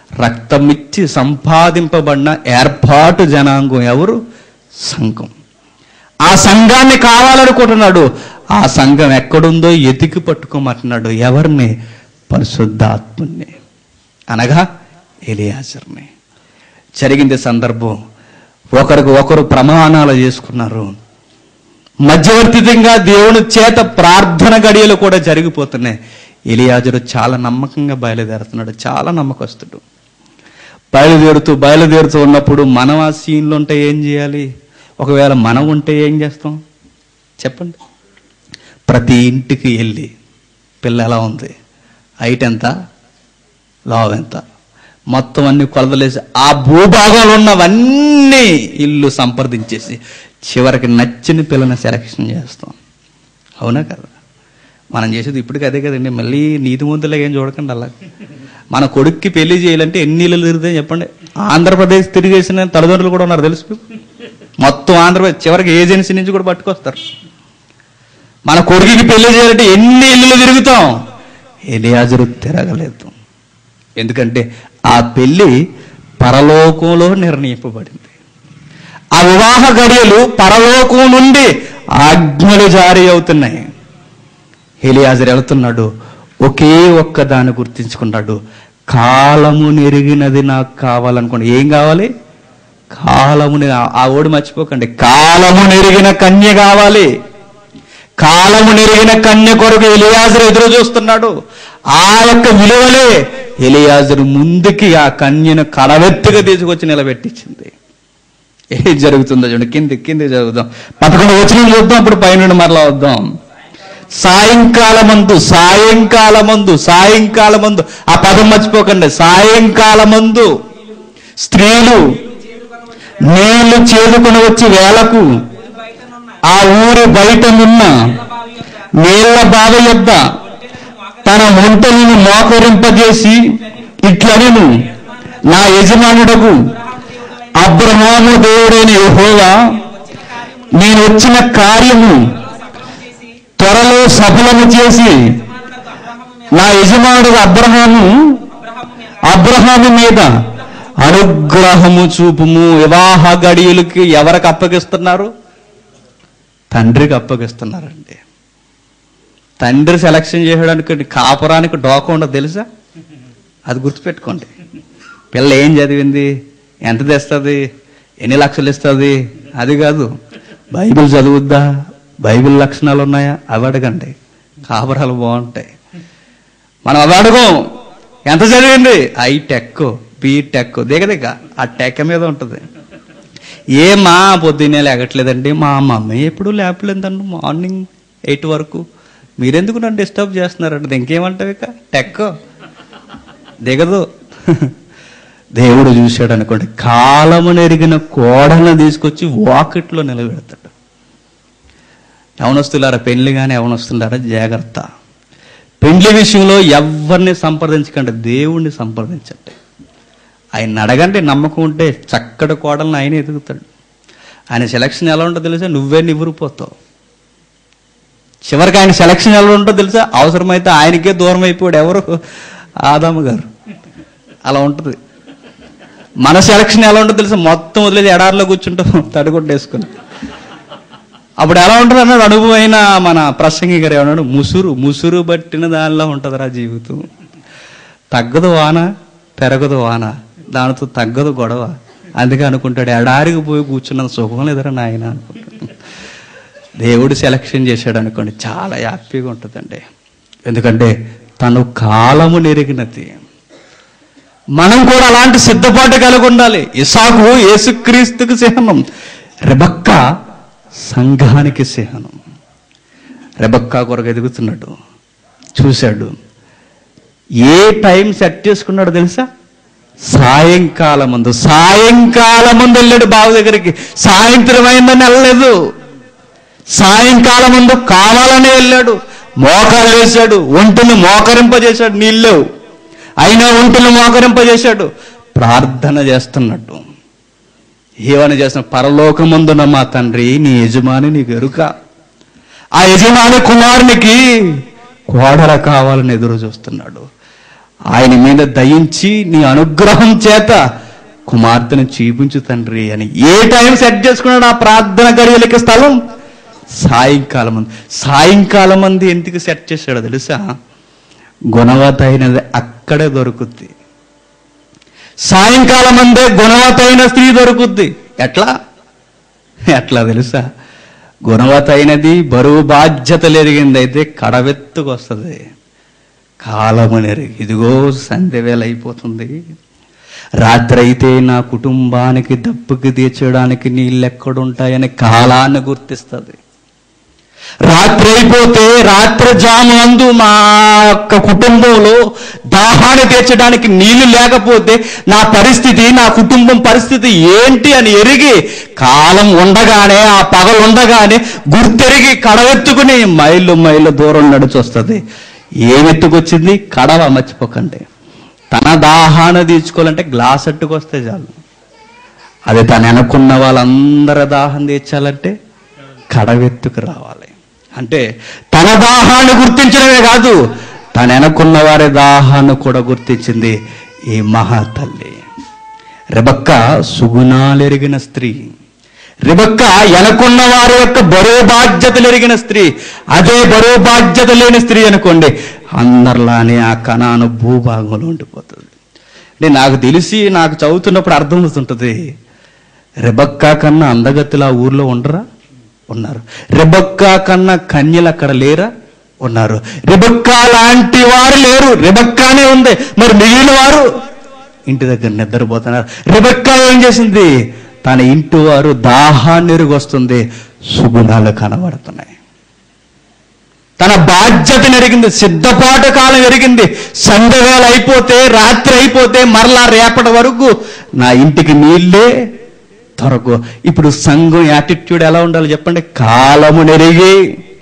రక్తమిచ్చి సంపాదింపబడిన ఏర్పాటు జనాంగం ఎవరు సంఘం ఆ సంఘాన్ని కావాలనుకుంటున్నాడు ఆ సంఘం ఎక్కడుందో ఎతికి పట్టుకోమంటున్నాడు ఎవరిని పరిశుద్ధాత్ముని అనగా ఎలియాజర్ని జరిగింది సందర్భం ఒకరికి ఒకరు ప్రమాణాలు చేసుకున్నారు మధ్యవర్తితంగా దేవుని చేత ప్రార్థన గడియలు కూడా జరిగిపోతున్నాయి ఎలియాజరు చాలా నమ్మకంగా బయలుదేరుతున్నాడు చాలా నమ్మకస్తుడు బయలుదేరుతూ బయలుదేరుతూ ఉన్నప్పుడు మనం ఆ సీన్లో ఉంటే ఏం చేయాలి ఒకవేళ మనం ఉంటే ఏం చేస్తాం చెప్పండి ప్రతి ఇంటికి వెళ్ళి పిల్ల ఎలా ఉంది హైట్ ఎంత లావ్ ఎంత మొత్తం అన్ని కొలతలేసి ఆ భూభాగంలో ఉన్నవన్నీ ఇల్లు సంప్రదించేసి చివరికి నచ్చిన పిల్లని సెలక్షన్ చేస్తాం అవునా కదా మనం చేసేది ఇప్పటికి అదే కదండి మళ్ళీ నీతి ముందులో ఏం చూడకండి అలా మన కొడుక్కి పెళ్లి చేయాలంటే ఎన్ని ఇళ్ళు తిరుగుతాయి చెప్పండి ఆంధ్రప్రదేశ్ తిరిగేసిన తల్లిదండ్రులు కూడా ఉన్నారు తెలుసు మీకు? మొత్తం ఆంధ్రప్రదేశ్ చివరికి ఏజెన్సీ నుంచి కూడా పట్టుకొస్తారు మన కొడుకుకి పెళ్లి చేయాలంటే ఎన్ని ఇల్లులు తిరుగుతాం ఎలియాజరు తిరగలేదు ఎందుకంటే ఆ పెళ్లి పరలోకంలో నిర్ణయింపబడింది ఆ వివాహ గడియలు పరలోకం నుండి ఆజ్ఞలు జారీ అవుతున్నాయి ఎలియాజరు వెళ్తున్నాడు ఒకే ఒక్క దాన్ని గుర్తించుకున్నాడు కాలము నెరిగినది నాకు కావాలనుకోండి ఏం కావాలి కాలము నె- ఆ- ఆ ఓడి మర్చిపోకండి కాలము నెరిగిన కన్య కావాలి కాలము నెరిగిన కన్య కొరకు ఎలియాజరు ఎదురు చూస్తున్నాడు ఆ యొక్క విలువలే ఎలియాజరు ముందుకి ఆ కన్యను కడవెత్తుగా తీసుకొచ్చి నిలబెట్టించింది ఏం జరుగుతుందో చూడండి కింది కింది జరుగుదాం పదకొండు వచ్చిన చూద్దాం అప్పుడు పైన మరలా వద్దాం సాయంకాలమందు సాయంకాలమందు సాయంకాలమందు ఆ పదం మర్చిపోకండి సాయంకాలమందు స్త్రీలు నీళ్లు చేదుకొని వచ్చి వేలకు బయటనున్న ఆ ఊరి బయటనున్న బావి యొక్క నీళ్ల బావి యొద్ద తన ఒంటలను మోకరింపజేసి ఇట్లనెను నా యజమానుడకు అబ్రహాము దేవుడైన యెహోవా నేను వచ్చిన కార్యము త్వరలో సఫలము చేసి నా యజమానుడు అబ్రహాము అబ్రహాము మీద అనుగ్రహము చూపుము వివాహ గడియలకి ఎవరికి అప్పగిస్తున్నారు తండ్రికి అప్పగిస్తున్నారండి తండ్రి సెలక్షన్ చేయడానికి కాపురానికి డోకా ఉండదు తెలుసా అది గుర్తుపెట్టుకోండి పిల్ల ఏం చదివింది ఎంత తెస్తుంది ఎన్ని లక్షలు ఇస్తుంది అది కాదు బైబిల్ చదువుద్దా బైబిల్ లక్షణాలు ఉన్నాయా అవి అడగండి కాపురాలు బాగుంటాయి మనం అవి అడగం ఎంత చదివింది ఐ టెక్ బి టెక్ దిగ దిగ ఆ టెక్ మీద ఉంటుంది ఏ మా పొద్దున్నే లేగట్లేదండి మా మమ్మీ ఎప్పుడు లేపలేదండి మార్నింగ్ ఎయిట్ వరకు మీరెందుకు నన్ను డిస్టర్బ్ చేస్తున్నారంటే ఇంకేమంటావు ఇక టెక్ దిగదు దేవుడు చూశాడు అనుకోండి కాలము నెరిగిన కోడలను తీసుకొచ్చి వాకిట్లో నిలబెడతాడు యవనస్తులారా పెళ్లి కానీ యవనస్తులారా జాగ్రత్త పెండ్లి విషయంలో ఎవరిని సంప్రదించకండి దేవుణ్ణి సంప్రదించండి ఆయన అడగండి నమ్మకం ఉంటే చక్కటి కోడలను ఆయన ఎదుగుతాడు ఆయన సెలక్షన్ ఎలా ఉంటుందో తెలుసా నువ్వే నివ్వురిపోతావు చివరికి ఆయన సెలక్షన్ ఎలా ఉంటుందో తెలుసా అవసరమైతే ఆయనకే దూరం అయిపోయాడు ఎవరు ఆదాము గారు అలా ఉంటుంది మన సెలక్షన్ ఎలా ఉంటుందో తెలుసా మొత్తం వదిలేసి ఎడారిలో కూర్చుంటాం తడిగొట్టేసుకుని అప్పుడు ఎలా ఉంటుంది అన్నాడు అనుభవమైన మన ప్రసంగి గారు ఏమన్నాడు ముసురు ముసురు బట్టిన దానిలో ఉంటుందిరా జీవితం తగ్గదు వాన పెరగదు వాన దానితో తగ్గదు గొడవ అందుకే అనుకుంటాడు ఎడారికి పోయి కూర్చున్నంత సుఖం లేదరా నాయన అనుకుంటాడు దేవుడు సెలక్షన్ చేశాడు అనుకోండి చాలా హ్యాపీగా ఉంటుందండి ఎందుకంటే తను కాలము నెరిగినది మనం కూడా అలాంటి సిద్ధపాటు కలిగి ఉండాలి ఇసాకు యేసుక్రీస్తుకు చిహ్నం రెబక్క సంఘానికి చిహ్నం రెబక్క కొరకు ఎదుగుతున్నాడు చూశాడు ఏ టైం సెట్ చేసుకున్నాడో తెలుసా సాయంకాలం ముందు సాయంకాలం ముందు వెళ్ళాడు బావి దగ్గరికి సాయంత్రం అయిందని వెళ్ళలేదు సాయంకాలం ముందు కావాలనే వెళ్ళాడు మోకాలు వేశాడు ఒంటిని మోకరింపజేశాడు నీళ్ళు అయినా ఒంటిని మోకరింపజేశాడు ప్రార్థన చేస్తున్నట్టు ఏమని చేస్తున్న పరలోకమందున మా తండ్రి నీ యజమాని నీకు ఎరుక ఆ యజమాని కుమారునికి కోడల కావాలని ఎదురు చూస్తున్నాడు ఆయన మీద దయించి నీ అనుగ్రహం చేత కుమార్తెను చూపించు తండ్రి అని ఏ టైం సెట్ చేసుకున్నాడు ఆ ప్రార్థన గడియలకి స్థలం సాయంకాలం మంది సాయంకాలం మంది ఎందుకు సెట్ చేశాడో తెలుసా గుణవత అయినది అక్కడే దొరుకుద్ది సాయంకాలం అందే గుణవత అయిన స్త్రీ దొరుకుద్ది ఎట్లా ఎట్లా తెలుసా గుణవత అయినది బరువు బాధ్యతలు ఎరిగింది అయితే కడవెత్తుకు వస్తుంది కాలమనేరు ఇదిగో సంధ్య వేళ అయిపోతుంది రాత్రి అయితే నా కుటుంబానికి దప్పుకి తీర్చడానికి నీళ్ళు ఎక్కడుంటాయని కాలాన్ని గుర్తిస్తుంది రాత్రి అయిపోతే రాత్రి జామునందు మా యొక్క కుటుంబంలో దాహాన్ని తీర్చడానికి నీళ్లు లేకపోతే నా పరిస్థితి నా కుటుంబం పరిస్థితి ఏంటి అని ఎరిగి కాలం ఉండగానే ఆ పగలు ఉండగానే గుర్తెరిగి కడవెత్తుకుని మైళ్ళు మైళ్ళు దూరం నడిచొస్తుంది ఏమెత్తుకొచ్చింది కడవ మర్చిపోకండి తన దాహాన్ని తీర్చుకోవాలంటే గ్లాస్ అట్టుకొస్తే చాలు అది తను అనుకున్న వాళ్ళందరి దాహం తీర్చాలంటే కడవెత్తుకు రావాలి అంటే తన దాహాన్ని గుర్తించడమే కాదు తను అనుకున్న వారి దాహాన్ని కూడా గుర్తించింది ఈ మహాతల్లి రెబక్క సుగుణాలెరిగిన స్త్రీ రిబక్క ఎనకున్న వారి యొక్క బరువు బాధ్యతలు ఎరిగిన స్త్రీ అదే బరువు బాధ్యత లేని స్త్రీ అనుకోండి అందరిలానే ఆ కణాను భూభాగంలో ఉండిపోతుంది అంటే నాకు తెలిసి నాకు చదువుతున్నప్పుడు అర్థమవుతుంటుంది రెబక్కా కన్నా అందగత్తులు ఆ ఊర్లో ఉండరా ఉన్నారు రెబక్కా కన్నా కన్యలు అక్కడ లేరా ఉన్నారు రెబక్కా లాంటి వారు లేరు రెబక్కానే ఉంది మరి మిగిలిన వారు ఇంటి దగ్గర నిద్రపోతున్నారు రెబక్కా ఏం చేసింది తన ఇంటి వారు దాహాన్ని ఎరుగొస్తుంది సుగుణాలు కనబడుతున్నాయి తన బాధ్యతను ఎరిగింది సిద్ధపాటు కాలం ఎరిగింది సంధ్యవేళ అయిపోతే రాత్రి అయిపోతే మరలా రేపటి వరకు నా ఇంటికి నీళ్ళే దొరకు ఇప్పుడు సంఘం యాటిట్యూడ్ ఎలా ఉండాలి చెప్పండి కాలము నెరిగి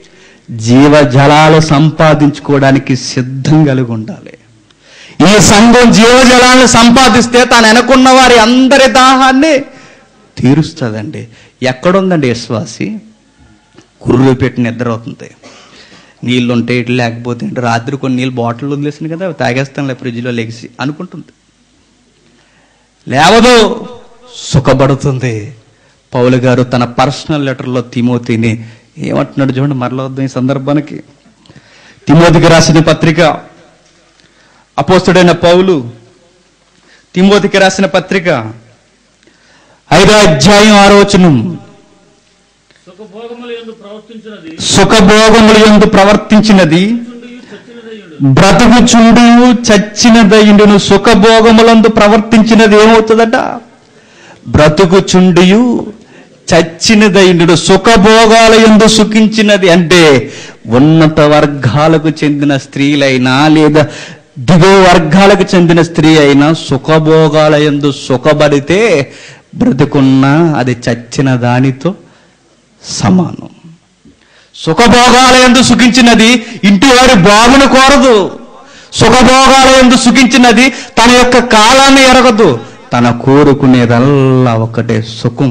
జీవజలాలు సంపాదించుకోవడానికి సిద్ధం కలిగి ఉండాలి ఈ సంఘం జీవజలాలను సంపాదిస్తే తాను అనుకున్న వారి అందరి దాహాన్ని తీరుస్తుందండి ఎక్కడుందండి విశ్వాసి కుర్రు పెట్టి నిద్ర అవుతుంది నీళ్ళు ఉంటే ఇటు లేకపోతే ఏంటి రాత్రి కొన్ని నీళ్ళు బాటిల్ వదిలేసింది కదా అవి తాగేస్తానులే ఫ్రిడ్జ్లో లెగిసి అనుకుంటుంది లేవదు సుఖపడుతుంది పౌలు గారు తన పర్సనల్ లెటర్లో తిమోతిని ఏమంటున్నాడు చూడండి మరల వద్దాం ఈ సందర్భానికి తిమోతికి రాసిన పత్రిక అపోస్తుడైన పౌలు తిమోతికి రాసిన పత్రిక ఐదో అధ్యాయం ఆరోచనం సుఖభోగముల యందు ప్రవర్తించినది సుఖభోగములు ఎందు ప్రవర్తించినది చుండి చచ్చినదయుడు బ్రతుకుచుండు చచ్చినదయుడును సుఖభోగములందు ప్రవర్తించినది ఏమవుతుందట బ్రతుకుచుండియు చచ్చినదయుడు సుఖభోగాల ఎందు సుఖించినది అంటే ఉన్నత వర్గాలకు చెందిన స్త్రీలైనా లేదా దిగువ వర్గాలకు చెందిన స్త్రీ అయినా సుఖభోగాల ఎందు సుఖపడితే బ్రతుకున్నా అది చచ్చిన దానితో సమానం సుఖభోగాల ఎందు సుఖించినది ఇంటి వారి బాగును కోరదు సుఖభోగాల ఎందు సుఖించినది తన యొక్క కాలాన్ని ఎరగదు తన కోరుకునేదల్లా ఒకటే సుఖం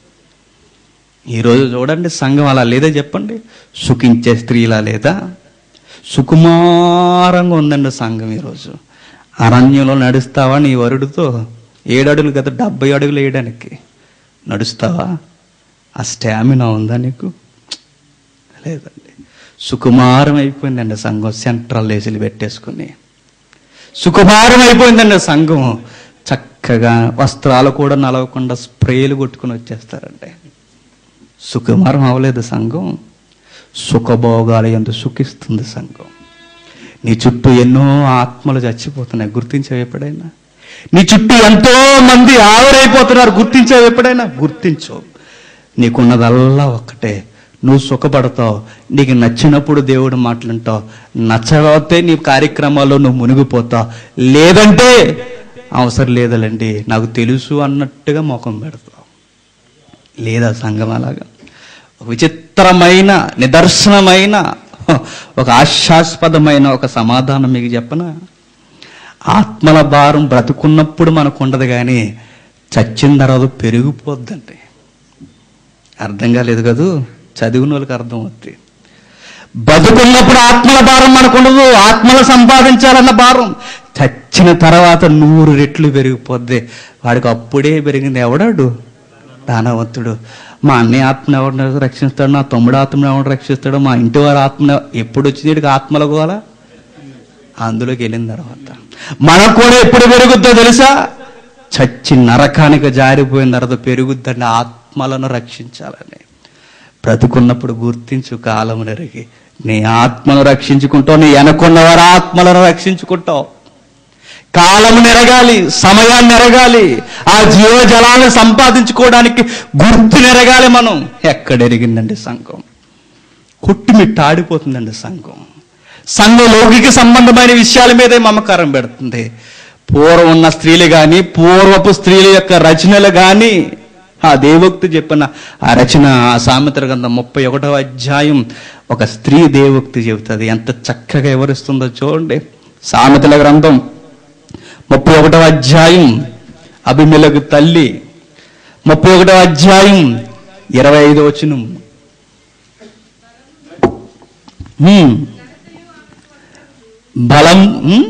ఈరోజు చూడండి సంఘం అలా లేదా చెప్పండి సుఖించే స్త్రీలా లేదా సుకుమారంగా ఉందండి సంఘం ఈరోజు అరణ్యంలో నడుస్తావా నీ వరుడితో ఏడు అడుగులు కదా డెబ్బై అడుగులు వేయడానికి నడుస్తావా ఆ స్టామినా ఉందా నీకు లేదండి సుకుమారం అయిపోయిందండి సంఘం సెంట్రల్ ఏసీలు పెట్టేసుకుని సుకుమారం అయిపోయిందండి సంఘం చక్కగా వస్త్రాలు కూడా నలవకుండా స్ప్రేలు కొట్టుకుని వచ్చేస్తారండి సుకుమారం అవ్వలేదు సంఘం సుఖభోగాల ఎందు సుఖిస్తుంది సంఘం నీ చుట్టూ ఎన్నో ఆత్మలు చచ్చిపోతున్నాయి గుర్తించావు ఎప్పుడైనా నీ చుట్టూ ఎంతో మంది ఆవిరైపోతున్నారు గుర్తించావు ఎప్పుడైనా గుర్తించవు నీకున్నదల్లా ఒక్కటే నువ్వు సుఖపడతావు నీకు నచ్చినప్పుడు దేవుడు మాట్లాంటావు నచ్చకపోతే నీ కార్యక్రమాల్లో నువ్వు మునిగిపోతావు లేదంటే అవసరం లేదలండి నాకు తెలుసు అన్నట్టుగా ముఖం పెడతావు లేదా సంఘం అలాగా ఒక విచిత్రమైన నిదర్శనమైన ఒక ఆశాస్పదమైన ఒక సమాధానం మీకు చెప్పనా ఆత్మల భారం బ్రతుకున్నప్పుడు మనకు ఉండదు కానీ చచ్చిన తర్వాత పెరిగిపోద్దండి అర్థం కాలేదు కదూ చదివిన వాళ్ళకి అర్థం అవుతుంది బతుకున్నప్పుడు ఆత్మల భారం మనకుండదు ఆత్మలు సంపాదించాలన్న భారం చచ్చిన తర్వాత నూరు రెట్లు పెరిగిపోద్ది వాడికి అప్పుడే పెరిగింది ఎవడాడు దానవంతుడు మా అన్నయ్య ఆత్మను ఎవరు రక్షిస్తాడు నా తమ్ముడు ఆత్మను ఎవరు రక్షిస్తాడు మా ఇంటి వారి ఆత్మ ఎప్పుడు వచ్చింది వీడికి ఆత్మల గోల అందులోకి వెళ్ళిన తర్వాత మనకు కూడా ఎప్పుడు పెరుగుద్దో తెలుసా చచ్చి నరకానికి జారిపోయిన తర్వాత పెరుగుద్దండి ఆత్మలను రక్షించాలని బ్రతుకున్నప్పుడు గుర్తించు కాలము నెరిగి నీ ఆత్మను రక్షించుకుంటావు నీ వెనకున్న వారి ఆత్మలను రక్షించుకుంటావు కాలము నెరగాలి సమయాన్ని నెరగాలి ఆ జీవజలాలను సంపాదించుకోవడానికి గుర్తు నెరగాలి మనం ఎక్కడెరిగిందండి సంఘం కొట్టుమిట్టాడిపోతుందండి సంఘం సంఘం లౌకిక సంబంధమైన విషయాల మీదే మమకారం పెడుతుంది పూర్వం ఉన్న స్త్రీలు గాని పూర్వపు స్త్రీల యొక్క రచనలు గాని ఆ దేవోక్తి చెప్పిన ఆ రచన ఆ సామెతల గ్రంథం ముప్పై ఒకటవ అధ్యాయం ఒక స్త్రీ దేవోక్తి చెబుతుంది ఎంత చక్కగా వివరిస్తుందో చూడండి సామెతల గ్రంథం ముప్పై ఒకటవ అధ్యాయం అభిమలకు తల్లి ముప్పై ఒకటవ అధ్యాయం ఇరవై ఐదు వచనం హ్మ్. బలం హ్మ్?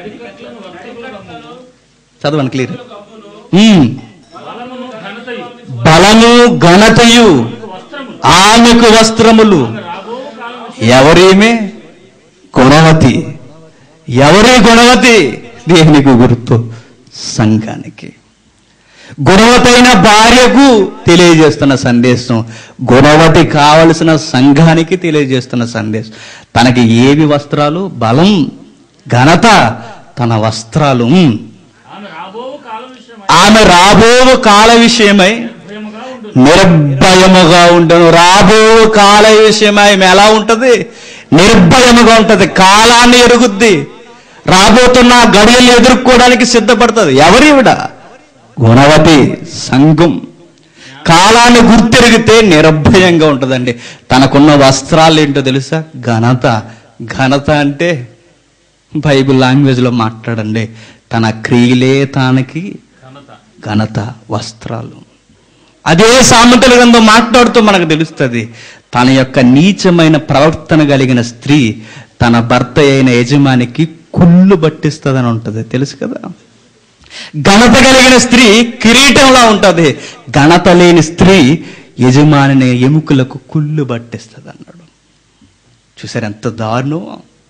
చదవండి క్లియర్ హ్మ్. బలమును ఘనతయు బలము ఘనతయు వస్త్రము ఆమెకు వస్త్రములు రాబో కాలం ఎవరేమే గుణవతి ఎవరి గుణవతి దేనికి గుర్తు సంఘానికి గుణవతైన భార్యకు తెలియజేస్తున్న సందేశం గుణవతి కావలసిన సంఘానికి తెలియజేస్తున్న సందేశం తనకి ఏవి వస్త్రాలు బలం ఘనత తన వస్త్రాలు ఉమ్. ఆమె రాబో కాలం విషయమై ఆమె రాబో కాల విషయమై భయముగా ఉండు నిర్భయముగా ఉండను రాబో కాల విషయమై ఆమె ఎలా ఉంటది నిర్భయముగా ఉంటది కాలాన్ని ఎరుగుద్ది రాబోతున్న ఆ గడియలు ఎదుర్కోవడానికి సిద్ధపడుతుంది ఎవరివిడ గుణవతి సంఘం కాలాన్ని గుర్తెరిగితే నిర్భయంగా ఉంటుందండి తనకున్న వస్త్రాలు ఏంటో తెలుసా ఘనత ఘనత అంటే బైబిల్ లాంగ్వేజ్లో మాట్లాడండి తన క్రియలే తనకి ఘనత ఘనత వస్త్రాలు అదే సామెతల గ్రంథం మాట్లాడుతూ మనకు తెలుస్తుంది తన యొక్క నీచమైన ప్రవర్తన కలిగిన స్త్రీ తన భర్త అయిన యజమానికి కుళ్ళు పట్టిస్తుందని ఉంటది తెలుసు కదా ఘనత కలిగిన స్త్రీ కిరీటంలా ఉంటది ఘనత లేని స్త్రీ యజమానిని ఎముకలకు కుళ్ళు పట్టిస్తుంది అన్నాడు చూసారు ఎంత దారుణం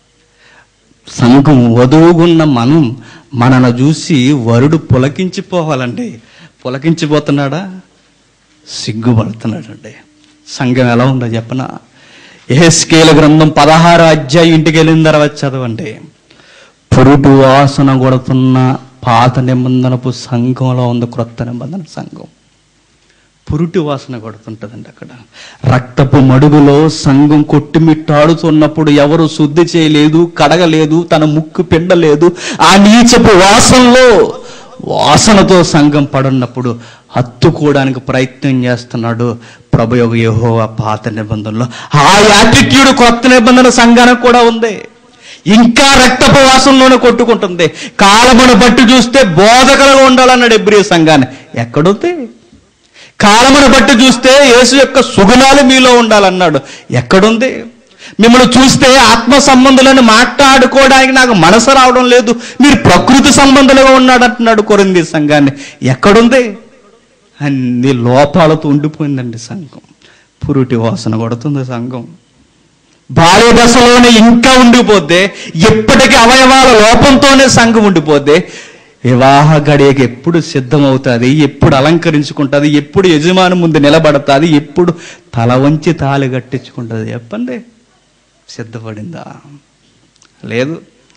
సంఘం వధువుగున్న మనం మనను చూసి వరుడు పులకించిపోవాలండి పులకించిపోతున్నాడా సిగ్గుపడుతున్నాడండి సంఘం ఎలా ఉందో చెప్పనా ఏ స్కేల గ్రంథం పదహారు అధ్యాయం ఇంటికి వెళ్ళిన తర్వాత చదవండి పురుటు వాసన కొడుతున్న పాత నిబంధనపు సంఘంలో ఉంది క్రొత్త నిబంధన సంఘం పురుటి వాసన కొడుతుంటదండి అక్కడ రక్తపు మడుగులో సంఘం కొట్టుమిట్టాడుతున్నప్పుడు ఎవరు శుద్ధి చేయలేదు కడగలేదు తన ముక్కు పిండలేదు ఆ నీచపు వాసనలో వాసనతో సంఘం పడున్నప్పుడు హత్తుకోవడానికి ప్రయత్నం చేస్తున్నాడు ప్రభు యొక్క యెహోవా పాత నిబంధనలో ఆ యాటిట్యూడ్ కొత్త నిబంధన సంఘానికి కూడా ఉంది ఇంకా రక్తపు వాసనలోనే కొట్టుకుంటుంది కాలమును బట్టి చూస్తే బోధకలుగా ఉండాలన్నాడు ఎబ్రి సంఘాన్ని ఎక్కడుంది కాలమును బట్టి చూస్తే యేసు యొక్క సుగుణాలు మీలో ఉండాలన్నాడు ఎక్కడుంది మిమ్మల్ని చూస్తే ఆత్మ సంబంధులను మాట్లాడుకోవడానికి నాకు మనసు రావడం లేదు మీరు ప్రకృతి సంబంధులుగా ఉన్నాడు అంటున్నాడు కొరింది సంఘాన్ని ఎక్కడుంది అన్ని లోపాలతో ఉండిపోయిందండి సంఘం పురుటి వాసన కొడుతుంది సంఘం బాల్య దశలోనే ఇంకా ఉండిపోతే ఎప్పటికీ అవయవాల లోపంతోనే సంఘం ఉండిపోతే వివాహ గడియకి ఎప్పుడు సిద్ధమవుతుంది ఎప్పుడు అలంకరించుకుంటుంది ఎప్పుడు యజమాని ముందు నిలబడుతుంది ఎప్పుడు తల వంచి తాళి కట్టించుకుంటుంది చెప్పండి సిద్ధపడిందా లేదు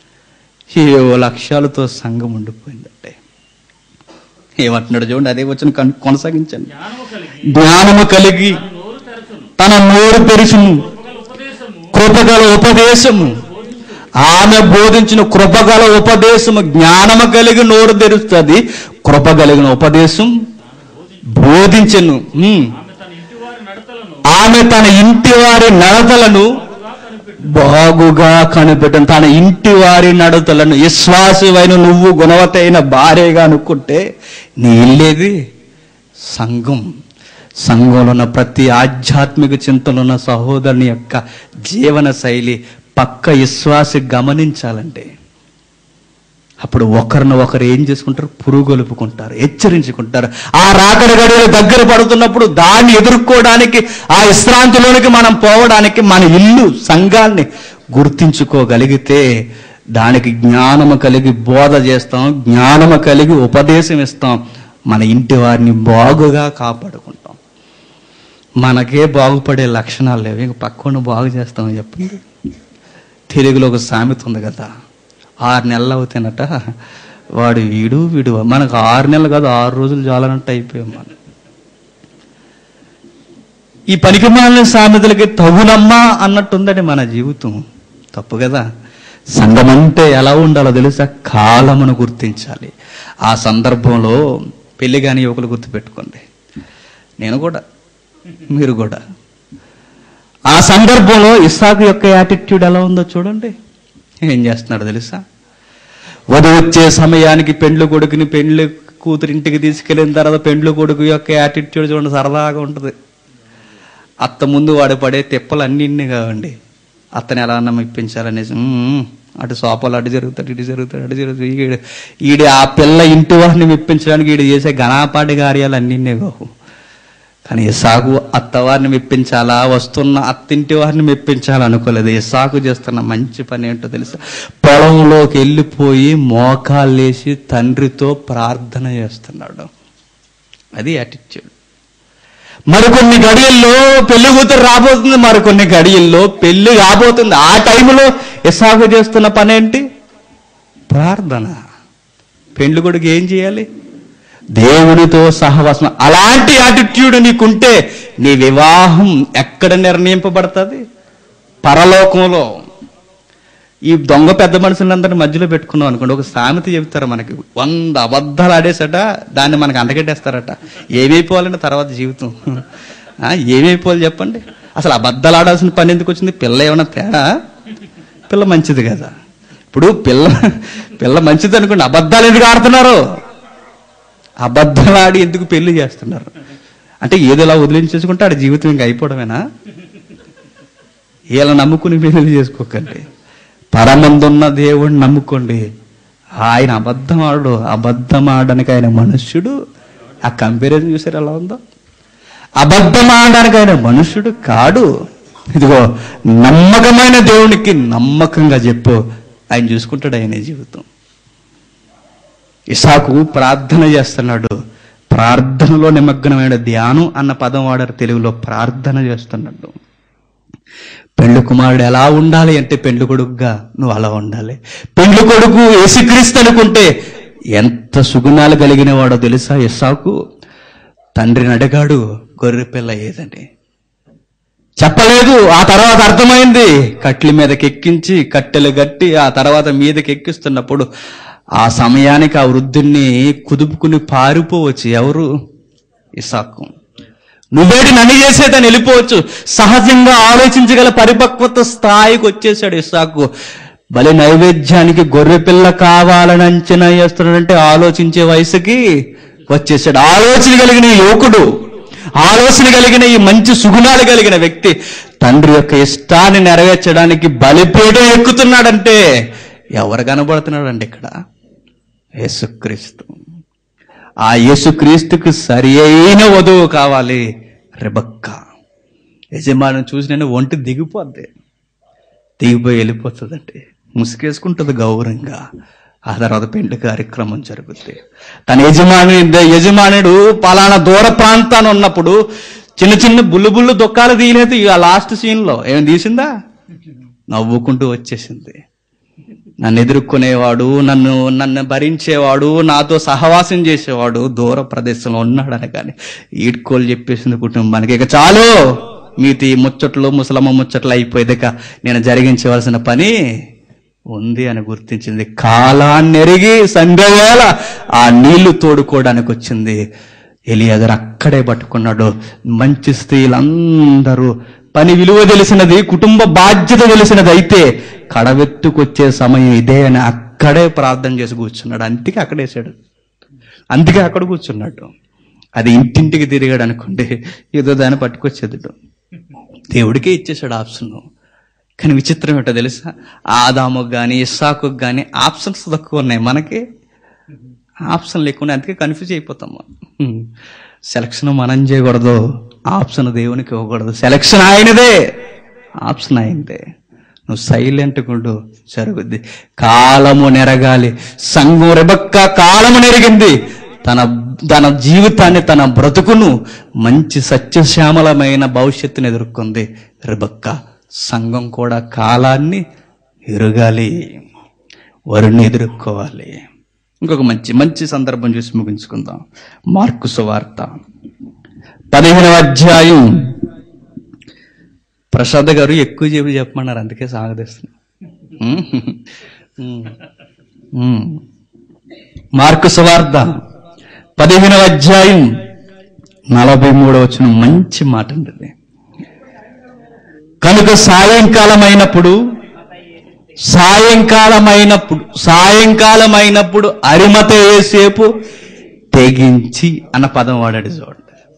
ఏవో లక్ష్యాలతో సంఘం ఉండిపోయిందంటే ఏమంటున్నాడు చూడండి అదే వచ్చిన కన్- కొనసాగించండి జ్ఞానము కలిగి జ్ఞానము కలిగి నోరు తెరచును తన నోరు తెరుచును ఒకగల ఉపదేశము కృపగల ఉపదేశము ఆమె బోధించిన కృపగల ఉపదేశము జ్ఞానము కలిగి నోరు తెరుస్తుంది కృప కలిగిన ఉపదేశం బోధించను ఉమ్. ఆమె తన ఇంటి వారి నడతలను ఆమె తన ఇంటి వారి నడతలను బాగుగా కనిపెట్టను తన ఇంటి వారి నడతలను విశ్వాసమైన నువ్వు గుణవతైన భార్యగా అనుకుంటే నీ ఇల్లేది సంఘం సంఘంలో ఉన్న ప్రతి ఆధ్యాత్మిక చింతలో ఉన్న సహోదరుని యొక్క జీవన శైలి పక్క విశ్వాసి గమనించాలంటే అప్పుడు ఒకరిని ఒకరు ఏం చేసుకుంటారు పురుగొలుపుకుంటారు హెచ్చరించుకుంటారు ఆ రాకడ గడియలు దగ్గర పడుతున్నప్పుడు దాన్ని ఎదుర్కోవడానికి ఆ విశ్రాంతిలోనికి మనం పోవడానికి మన ఇల్లు సంఘాన్ని గుర్తించుకోగలిగితే దానికి జ్ఞానము కలిగి బోధ చేస్తాం జ్ఞానము కలిగి ఉపదేశం ఇస్తాం మన ఇంటి వారిని బాగుగా కాపాడుకుంటాం మనకే బాగుపడే లక్షణాలు లేవు ఇంక పక్కన బాగు చేస్తామని చెప్పండి తెలుగులో ఒక సామెత ఉంది కదా ఆరు నెలలు అవుతానట వాడు వీడు వీడు మనకు ఆరు నెలలు కాదు ఆరు రోజులు చాలనట్టు అయిపోయాం మనం ఈ పనికి మాలిన సామెతలకి తగునమ్మా అన్నట్టుందండి మన జీవితం తప్పు కదా సంఘం అంటే ఎలా ఉండాలో తెలుసా కాలమును గుర్తించాలి ఆ సందర్భంలో పెళ్లి కాని యువకులు గుర్తుపెట్టుకోండి నేను కూడా మీరు కూడా ఆ సందర్భంలో ఇస్సాకు యొక్క యాటిట్యూడ్ ఎలా ఉందో చూడండి ఏం చేస్తున్నాడు తెలుసా వధు వచ్చే సమయానికి పెండ్లు కొడుకుని పెండ్లు కూతురింటికి తీసుకెళ్ళిన తర్వాత పెండ్లు కొడుకు యొక్క యాటిట్యూడ్ చూడండి సరదాగా ఉంటుంది అత్త ముందు వాడు పడే తిప్పలు అన్ని ఇన్ని కావండి అత్తని ఎలా అన్నా ఇప్పించాలనేసి "ఉమ్, అటు సోపాలు అటు జరుగుతాడు ఇటు జరుగుతాడు అటు జరుగుతాడు ఈడు ఈడు ఆ పిల్ల ఇంటి వారిని మెప్పించడానికి ఈడు చేసే ఘనాపాటి కార్యాలు అన్నిన్నే కావు కానీ ఇసాకు అత్తవారిని మెప్పించాలా వస్తున్న అత్తింటి వారిని మెప్పించాలా అనుకోలేదు ఇసాకు చేస్తున్న మంచి పని ఏంటో తెలుసా పొలంలోకి వెళ్ళిపోయి మోకాళ్ళేసి తండ్రితో ప్రార్థన చేస్తున్నాడు అది యాటిట్యూడ్ మరికొన్ని గడియల్లో పెళ్లి కూతురు రాబోతుంది మరికొన్ని గడియల్లో పెళ్లి రాబోతుంది ఆ టైంలో ఇసాకు చేస్తున్న పని ఏంటి ప్రార్థన పెండ్లి కొడుకు ఏం చేయాలి దేవునితో సహవాసం అలాంటి యాటిట్యూడ్ నీకుంటే నీ వివాహం ఎక్కడ నిర్ణయింపబడుతుంది పరలోకంలో ఈ దొంగ పెద్ద మనుషులందరినీ మధ్యలో పెట్టుకున్నాం అనుకోండి ఒక సామెత చెబుతారు మనకి వంద అబద్ధాలు ఆడేసట దాన్ని మనకు అంటగట్టేస్తారట ఏమైపోవాలంటే తర్వాత జీవితం ఆ, ఏమైపోవాలి చెప్పండి అసలు అబద్ధాలు ఆడాల్సిన పని ఎందుకు వచ్చింది పిల్ల ఏమైనా తేడా పిల్ల మంచిది కదా ఇప్పుడు పిల్ల పిల్ల మంచిది అనుకోండి అబద్ధాలు ఎందుకు ఆడుతున్నారు అబద్ధాలు ఆడి ఎందుకు పెళ్లి చేస్తున్నారు అంటే ఏదో ఇలా వదిలించేసుకుంటే ఆడ జీవితం ఇంకా అయిపోవడమేనా ఇలా నమ్ముకుని పెళ్లి చేసుకోకండి పరమందున్న దేవుడిని నమ్ముకోండి ఆయన అబద్ధం ఆడు అబద్ధం ఆడడానికి ఆయన మనుష్యుడు ఆ కంపారిజన్ చూసారు ఎలా ఉందో అబద్ధం ఆడడానికి ఆయన మనుష్యుడు కాడు ఇదిగో నమ్మకమైన దేవునికి నమ్మకంగా చెప్పు ఆయన చూసుకుంటాడు ఆయన జీవితం ఇసాకు ప్రార్థన చేస్తున్నాడు ప్రార్థనలో నిమగ్నమైన ధ్యానం అన్న పదం వాడారు తెలుగులో ప్రార్థన చేస్తున్నాడు పెండ్లి కుమారుడు ఎలా ఉండాలి అంటే పెండ్లి కొడుకుగా నువ్వు అలా ఉండాలి పెండ్లి కొడుకు యేసుక్రీస్తు అనుకుంటే ఎంత సుగుణాలు కలిగిన వాడో తెలుసా ఇస్సాకు తండ్రిని అడిగాడు గొర్రె పిల్ల ఏదని చెప్పలేదు ఆ తర్వాత అర్థమైంది కట్ల మీదకి ఎక్కించి కట్టెలు కట్టి ఆ తర్వాత మీదకి ఎక్కిస్తున్నప్పుడు ఆ సమయానికి ఆ వృద్ధుణ్ణి కుదుపుకుని పారిపోవచ్చు ఎవరు ఇసాకు నువ్వేటి నన్ను చేసేదని వెళ్ళిపోవచ్చు సహజంగా ఆలోచించగల పరిపక్వత స్థాయికి వచ్చేసాడు ఇసాకు బలి నైవేద్యానికి గొర్రె పిల్ల కావాలని అంచనా చేస్తున్నాడంటే ఆలోచించే వయసుకి వచ్చేసాడు ఆలోచన కలిగిన ఈ యువకుడు ఆలోచన కలిగిన ఈ మంచి సుగుణాలు కలిగిన వ్యక్తి తండ్రి యొక్క ఇష్టాన్ని నెరవేర్చడానికి బలిపీఠం ఎక్కుతున్నాడంటే ఎవరు కనబడుతున్నాడండి ఇక్కడ యేసుక్రీస్తు ఆ యేసుక్రీస్తుకు సరి అయిన వధువు కావాలి రెబక్క యజమాని చూసి నేను ఒంటి దిగిపోద్ది దిగిపోయి వెళ్ళిపోతుందండి ముసుగేసుకుంటుంది గౌరవంగా ఆ తర్వాత పెండ్లి కార్యక్రమం జరుగుద్ది తన యజమాని యజమానుడు పలానా దూర ప్రాంతాన్ని ఉన్నప్పుడు చిన్న చిన్న బుల్లు బుల్లు దుఃఖాలు తీయలేదు ఆ లాస్ట్ సీన్లో ఏం తీసిందా నవ్వుకుంటూ వచ్చేసింది నన్ను ఎదుర్కొనేవాడు నన్ను నన్ను భరించేవాడు నాతో సహవాసం చేసేవాడు దూర ప్రదేశంలో ఉన్నాడని కానీ ఈడ్కోలు చెప్పేసింది కుటుంబానికి ఇక చాలు మీతి ముచ్చట్లు ముసలమ్మ ముచ్చట్లు అయిపోయేదిక నేను జరిగించవలసిన పని ఉంది అని గుర్తించింది కాలాన్ని ఎరిగి సంధ్యవేళ ఆ నీళ్లు తోడుకోవడానికి వచ్చింది ఎలియాజర్ అక్కడే పట్టుకున్నాడు మంచి స్త్రీలందరూ పని విలువ తెలిసినది కుటుంబ బాధ్యత తెలిసినది అయితే కడవెత్తుకొచ్చే సమయం ఇదే అని అక్కడే ప్రార్థన చేసి కూర్చున్నాడు అందుకే అక్కడేసాడు అందుకే అక్కడ కూర్చున్నాడు అది ఇంటింటికి తిరిగాడు అనుకోండి ఏదో దాన్ని పట్టుకొచ్చేది దేవుడికే ఇచ్చేసాడు ఆప్షన్ కానీ విచిత్రం ఏంటో తెలుసా ఆదాముకు కానీ ఇస్సాకు కానీ ఆప్షన్స్ తక్కువ ఉన్నాయి మనకి ఆప్షన్ లేకుండా అందుకే కన్ఫ్యూజ్ అయిపోతాం మనం సెలక్షన్ మనం చేయకూడదు ఆప్షన్ దేవునికి ఇవ్వకూడదు సెలక్షన్ ఆయనదే ఆప్షన్ ఆయనదే నువ్వు సైలెంట్ ఉండు జరుగుద్ది కాలము నెరగాలి సంఘం రెబక్క కాలము నెరిగింది తన తన జీవితాన్ని తన బ్రతుకును మంచి సత్యశ్యామలమైన భవిష్యత్తుని ఎదుర్కొంది రెబక్క సంఘం కూడా కాలాన్ని ఎరగాలి వరుణ్ణి ఎదుర్కోవాలి ఇంకొక మంచి మంచి సందర్భం చూసి ముగించుకుందాం మార్కు సువార్త పదిహేనవ అధ్యాయం ప్రసాద్ గారు ఎక్కువ చెప్పి చెప్పమన్నారు అందుకే సాగదీస్తున్నా ఉమ్. ఉమ్. ఉమ్. మార్కు సువార్త పదిహేనవ అధ్యాయం నలభై మూడవ వచ్చిన మంచి మాట అండి ఇది. కనుక సాయంకాలం అయినప్పుడు సాయంకాలమైనప్పుడు సాయంకాలమైనప్పుడు అరిమత వేసేపు తెగించి అన్న పదం వాడాడు చూడండి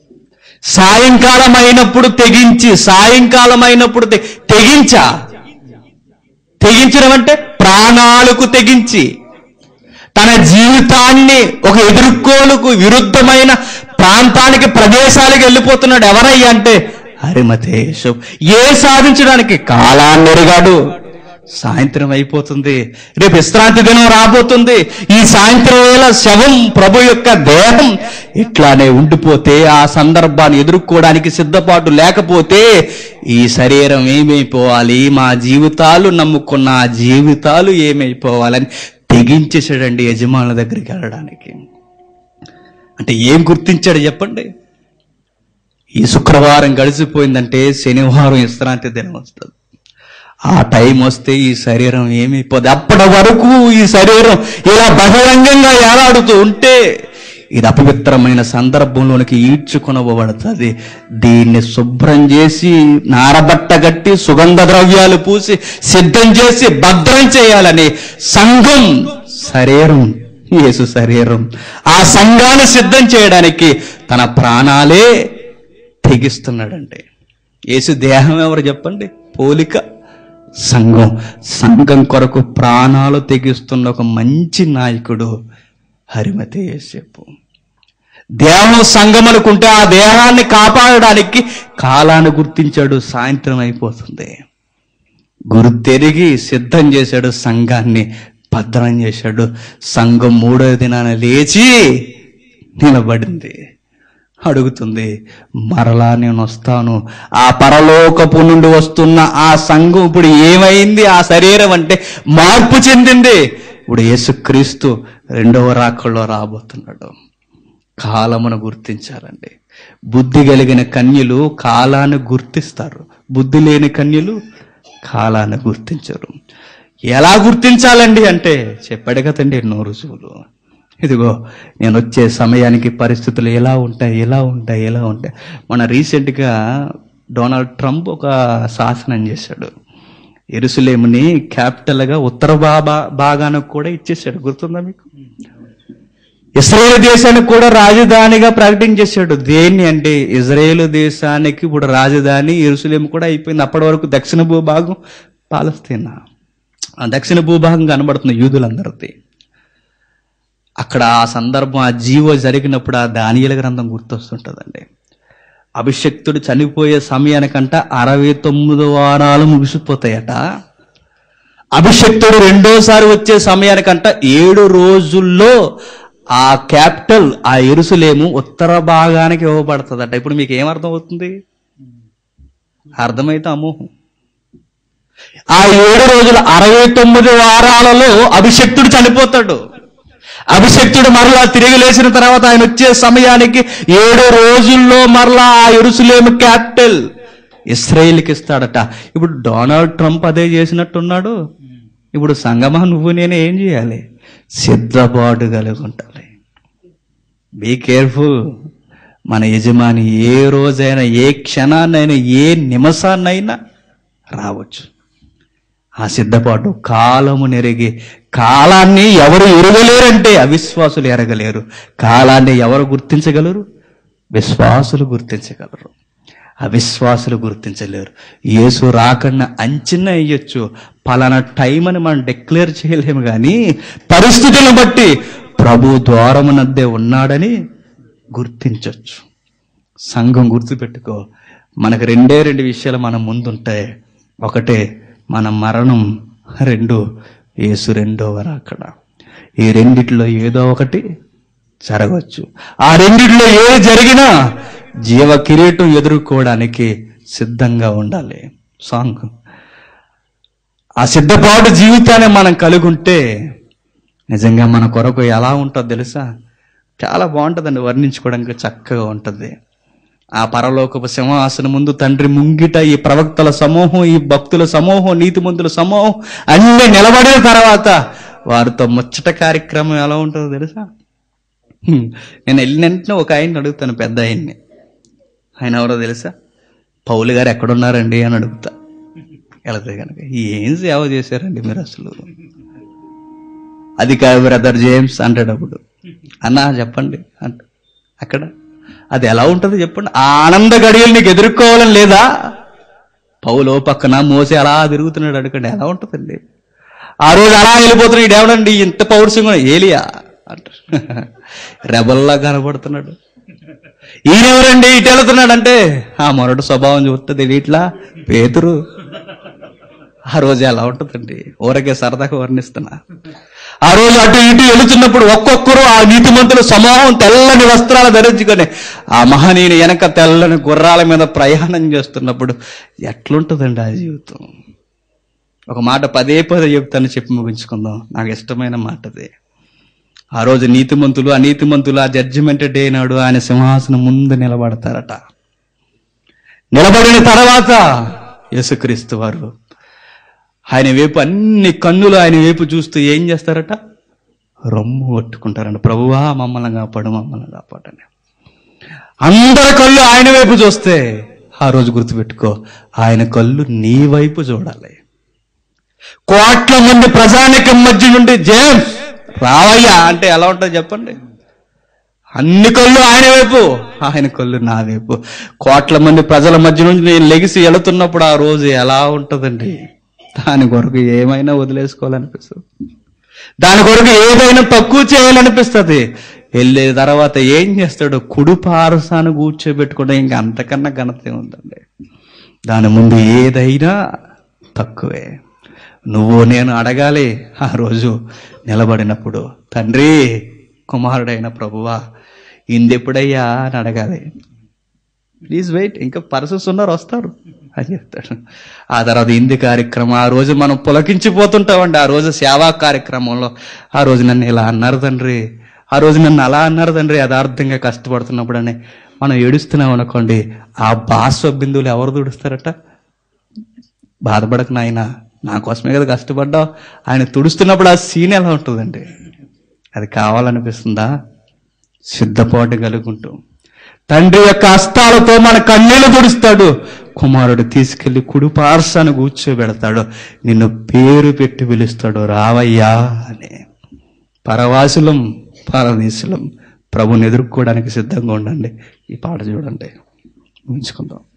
సాయంకాలం అయినప్పుడు తెగించి సాయంకాలం అయినప్పుడు తె- తెగించా తెగించడం అంటే ప్రాణాలకు తెగించి తన జీవితాన్ని ఒక ఎదుర్కోలుకు విరుద్ధమైన ప్రాంతానికి ప్రదేశాలకు వెళ్ళిపోతున్నాడు ఎవరయ్యా అంటే హరిమతేశు ఏ సాధించడానికి కాలాన్ని ఎరిగాడు సాయంత్రం అయిపోతుంది రేపు విశ్రాంతి దినం రాబోతుంది ఈ సాయంత్రం వేళ శవం ప్రభు యొక్క దేహం ఇట్లానే ఉండిపోతే ఆ సందర్భాన్ని ఎదుర్కోవడానికి సిద్ధపాటు లేకపోతే ఈ శరీరం ఏమైపోవాలి మా జీవితాలు నమ్ముకున్న ఆ జీవితాలు ఏమైపోవాలని తెగించేసాడండి యజమానుల దగ్గరికి వెళ్ళడానికి అంటే ఏం గుర్తించాడు చెప్పండి ఈ శుక్రవారం గడిచిపోయిందంటే శనివారం విశ్రాంతి దినం వస్తుంది ఆ టైం వస్తే ఈ శరీరం ఏమైపోద్ది అప్పటి వరకు ఈ శరీరం ఇలా బహిరంగంగా ఏలాడుతూ ఉంటే ఇది అపవిత్రమైన సందర్భంలోనికి ఈడ్చుకొనబడుతుంది దీన్ని శుభ్రం చేసి నారబట్ట కట్టి సుగంధ ద్రవ్యాలు పూసి సిద్ధం చేసి భద్రం చేయాలని సంఘం శరీరం యేసు శరీరం ఆ సంఘాన్ని సిద్ధం చేయడానికి తన ప్రాణాలే తెగిస్తున్నాడండి యేసు దేహం ఎవరు చెప్పండి పోలిక సంఘం సంఘం కొరకు ప్రాణాలు తెగిస్తున్న ఒక మంచి నాయకుడు హరిమతి యేసేపు దేహం సంఘం అనుకుంటే ఆ దేహాన్ని కాపాడడానికి కాలాన్ని గుర్తించాడు సాయంత్రం అయిపోతుంది గుర్తెరిగి సిద్ధం చేశాడు సంఘాన్ని భద్రం చేశాడు సంఘం మూడో దినాన లేచి నిలబడింది అడుగుతుంది మరలా నేను వస్తాను ఆ పరలోకపు నుండి వస్తున్న ఆ సంఘం ఇప్పుడు ఏమైంది ఆ శరీరం అంటే మార్పు చెందింది ఇప్పుడు యేసుక్రీస్తు రెండవ రాకల్లో రాబోతున్నాడు కాలమును గుర్తించాలండి బుద్ధి కలిగిన కన్యలు కాలాన్ని గుర్తిస్తారు బుద్ధి లేని కన్యలు కాలాన్ని గుర్తించరు ఎలా గుర్తించాలండి అంటే చెప్పాడు కదండి ఎన్నో రుజువులు ఇదిగో నేను వచ్చే సమయానికి పరిస్థితులు ఎలా ఉంటాయి ఎలా ఉంటాయి ఎలా ఉంటాయి మన రీసెంట్గా డొనాల్డ్ ట్రంప్ ఒక శాసనం చేశాడు ఎరుసలేముని క్యాపిటల్గా ఉత్తర బాబా భాగానికి కూడా ఇచ్చేసాడు గుర్తుందా మీకు ఇస్రాయేల్ దేశానికి కూడా రాజధానిగా ప్రకటించేశాడు దేన్ని అంటే ఇజ్రాయేల్ దేశానికి ఇప్పుడు రాజధాని ఎరుసలేం కూడా అయిపోయింది అప్పటి వరకు దక్షిణ భూభాగం పాలస్తీనా ఆ దక్షిణ భూభాగం కనబడుతుంది యూదులందరిది అక్కడ ఆ సందర్భం ఆ జీవో జరిగినప్పుడు ఆ దానియల గ్రంథం గుర్తొస్తుంటుందండి అభిషక్తుడు చనిపోయే సమయానికంట అరవై తొమ్మిది వారాలు ముగిసిపోతాయట అభిషక్తుడు రెండోసారి వచ్చే సమయానికంట ఏడు రోజుల్లో ఆ క్యాపిటల్ ఆ ఎరుసలేము ఉత్తర భాగానికి ఇవ్వబడుతుందట ఇప్పుడు మీకు ఏమర్థం అవుతుంది అర్థమైతే అమోహం ఆ ఏడు రోజుల అరవై తొమ్మిది వారాలలో అభిషక్తుడు చనిపోతాడు అభిషక్తుడు మరలా తిరిగి లేచిన తర్వాత ఆయన వచ్చే సమయానికి ఏడు రోజుల్లో మరలా ఆ ఎరుసలేము క్యాపిటల్ ఇస్రాయిల్కి ఇస్తాడట ఇప్పుడు డొనాల్డ్ ట్రంప్ అదే చేసినట్టున్నాడు ఇప్పుడు సంగమా నువ్వు నేను ఏం చేయాలి సిద్ధపాటు కలిగి ఉండాలి బీ కేర్ఫుల్ మన యజమాని ఏ రోజైనా ఏ క్షణాన్నైనా ఏ నిమిషాన్నైనా రావచ్చు ఆ సిద్ధపాటు కాలము నెరిగి కాలాన్ని ఎవరు ఎరగలేరంటే అవిశ్వాసులు ఎరగలేరు కాలాన్ని ఎవరు గుర్తించగలరు విశ్వాసులు గుర్తించగలరు అవిశ్వాసులు గుర్తించలేరు యేసు రాకన్నా అంచనా వేయొచ్చు పలానా టైం అని మనం డిక్లేర్ చేయలేము కానీ పరిస్థితులను బట్టి ప్రభు ద్వారమునద్దే ఉన్నాడని గుర్తించవచ్చు సంఘం గుర్తుపెట్టుకో మనకు రెండే రెండు విషయాలు మన ముందుంటాయి ఒకటే మన మరణం రెండు యేసు రెండవ రాకడ ఈ రెండిట్లో ఏదో ఒకటి జరగవచ్చు ఆ రెండిట్లో ఏది జరిగినా జీవ కిరీటం ఎదుర్కోవడానికి సిద్ధంగా ఉండాలి సాంగ్ ఆ సిద్ధపాటు జీవితాన్ని మనం కలిగి ఉంటే నిజంగా మన కొరకు ఎలా ఉంటుందో తెలుసా చాలా బాగుంటుందండి వర్ణించుకోవడానికి చక్కగా ఉంటుంది ఆ పరలోకపు సింహాసనం ముందు తండ్రి ముంగిట ఈ ప్రవక్తల సమూహం ఈ భక్తుల సమూహం నీతిమంతుల సమూహం అన్ని నిలబడిన తర్వాత వారితో ముచ్చట కార్యక్రమం ఎలా ఉంటుందో తెలుసా హ్మ్. నేను వెళ్ళిన వెంటనే ఒక ఆయన్ని అడుగుతాను పెద్ద ఆయన్ని ఆయన ఎవరో తెలుసా పౌలు గారు ఎక్కడున్నారండి అని అడుగుతా వెళితే కనుక ఏం సేవ చేశారండి మీరు అసలు అది కాదు బ్రదర్ జేమ్స్ అంటాడు అప్పుడు అన్నా చెప్పండి అంట అక్కడ అది ఎలా ఉంటుంది చెప్పండి ఆ ఆనంద గడియలు నీకు ఎదుర్కోవాలని లేదా పౌలో పక్కన మోసి అలా తిరుగుతున్నాడు అడగండి ఎలా ఉంటుందండి ఆ రోజు అలా వెళ్ళిపోతున్నాడు ఈడేవడండి ఇంత పౌరుషంగా ఏలియా అంటారు రెబల్లా కనబడుతున్నాడు ఈయనెవరండి ఇటు వెళుతున్నాడంటే ఆ మొరటి స్వభావం చూస్తుంది ఇట్లా పేతురు ఆ రోజు ఎలా ఉంటుందండి ఊరకే సరదాగా వర్ణిస్తున్నా ఆ రోజు అటు ఇటు వెళుతున్నప్పుడు ఒక్కొక్కరు ఆ నీతిమంతుల సమూహం తెల్లని వస్త్రాలు ధరించుకొని ఆ మహనీయుని వెనక తెల్లని గుర్రాల మీద ప్రయాణం చేస్తున్నప్పుడు ఎట్లుంటుందండి ఆ జీవితం ఒక మాట పదే పదే చెప్తాను చెప్పి ముగించుకుందాం నాకు ఇష్టమైన మాట అది ఆ రోజు నీతిమంతులు అనీతిమంతులు ఆ జడ్జిమెంట్ డే నాడు ఆయన సింహాసనం ముందు నిలబడతారట నిలబడిన తర్వాత యేసుక్రీస్తు వారు ఆయన వైపు అన్ని కన్నులు ఆయన వైపు చూస్తూ ఏం చేస్తారట రొమ్ము కొట్టుకుంటారంట ప్రభువా మమ్మల్ని కాపాడు మమ్మల్ని కాపాడని అందరి కళ్ళు ఆయన వైపు చూస్తే ఆ రోజు గుర్తుపెట్టుకో ఆయన కళ్ళు నీ వైపు చూడాలి కోట్ల మంది ప్రజానికం మధ్య నుండి జేమ్స్ రావయ్యా అంటే ఎలా ఉంటుంది చెప్పండి అన్ని కళ్ళు ఆయన వైపు ఆయన కళ్ళు నా వైపు కోట్ల మంది ప్రజల మధ్య నుంచి నేను లెగిసి వెళుతున్నప్పుడు ఆ రోజు ఎలా ఉంటుందండి దాని కొరకు ఏమైనా వదిలేసుకోవాలనిపిస్తుంది దాని కొరకు ఏదైనా తక్కువ చేయాలనిపిస్తుంది వెళ్ళే తర్వాత ఏం చేస్తాడు కుడు పారసాను కూర్చోబెట్టుకుంటే ఇంకా అంతకన్నా ఘనత ఉందండి దాని ముందు ఏదైనా తక్కువే నువ్వు నేను అడగాలి ఆ రోజు నిలబడినప్పుడు తండ్రి కుమారుడైన ప్రభువా ఇందెప్పుడయ్యా అని అడగాలి ప్లీజ్ వెయిట్ ఇంకా పర్సన్స్ ఉన్నారు వస్తారు అని చెప్తాడు ఆ తర్వాత ఇంది కార్యక్రమం ఆ రోజు మనం పులకించిపోతుంటామండి ఆ రోజు సేవా కార్యక్రమంలో ఆ రోజు నన్ను ఇలా అన్నారు తండ్రి ఆ రోజు నన్ను అలా అన్నారు తండ్రి యథార్థంగా కష్టపడుతున్నప్పుడు అని మనం ఏడుస్తున్నాం అనుకోండి ఆ బాస్వ బిందువులు ఎవరు తుడుస్తారట బాధపడక నాయన నా కోసమే కదా కష్టపడ్డావు ఆయన తుడుస్తున్నప్పుడు ఆ సీన్ ఎలా ఉంటుందండి అది కావాలనిపిస్తుందా సిద్ధపాటు కలుగుంటూ తండ్రి యొక్క హస్తాలతో మన కన్నీళ్లు తుడుస్తాడు కుమారుడు తీసుకెళ్లి కుడి పార్శాన్ని కూర్చోబెడతాడు నిన్ను పేరు పెట్టి పిలుస్తాడు రావయ్యా అని పరవాసులం పరదేశులం ప్రభుని ఎదుర్కోవడానికి సిద్ధంగా ఉండండి ఈ పాట చూడండి ఉంచుకుందాం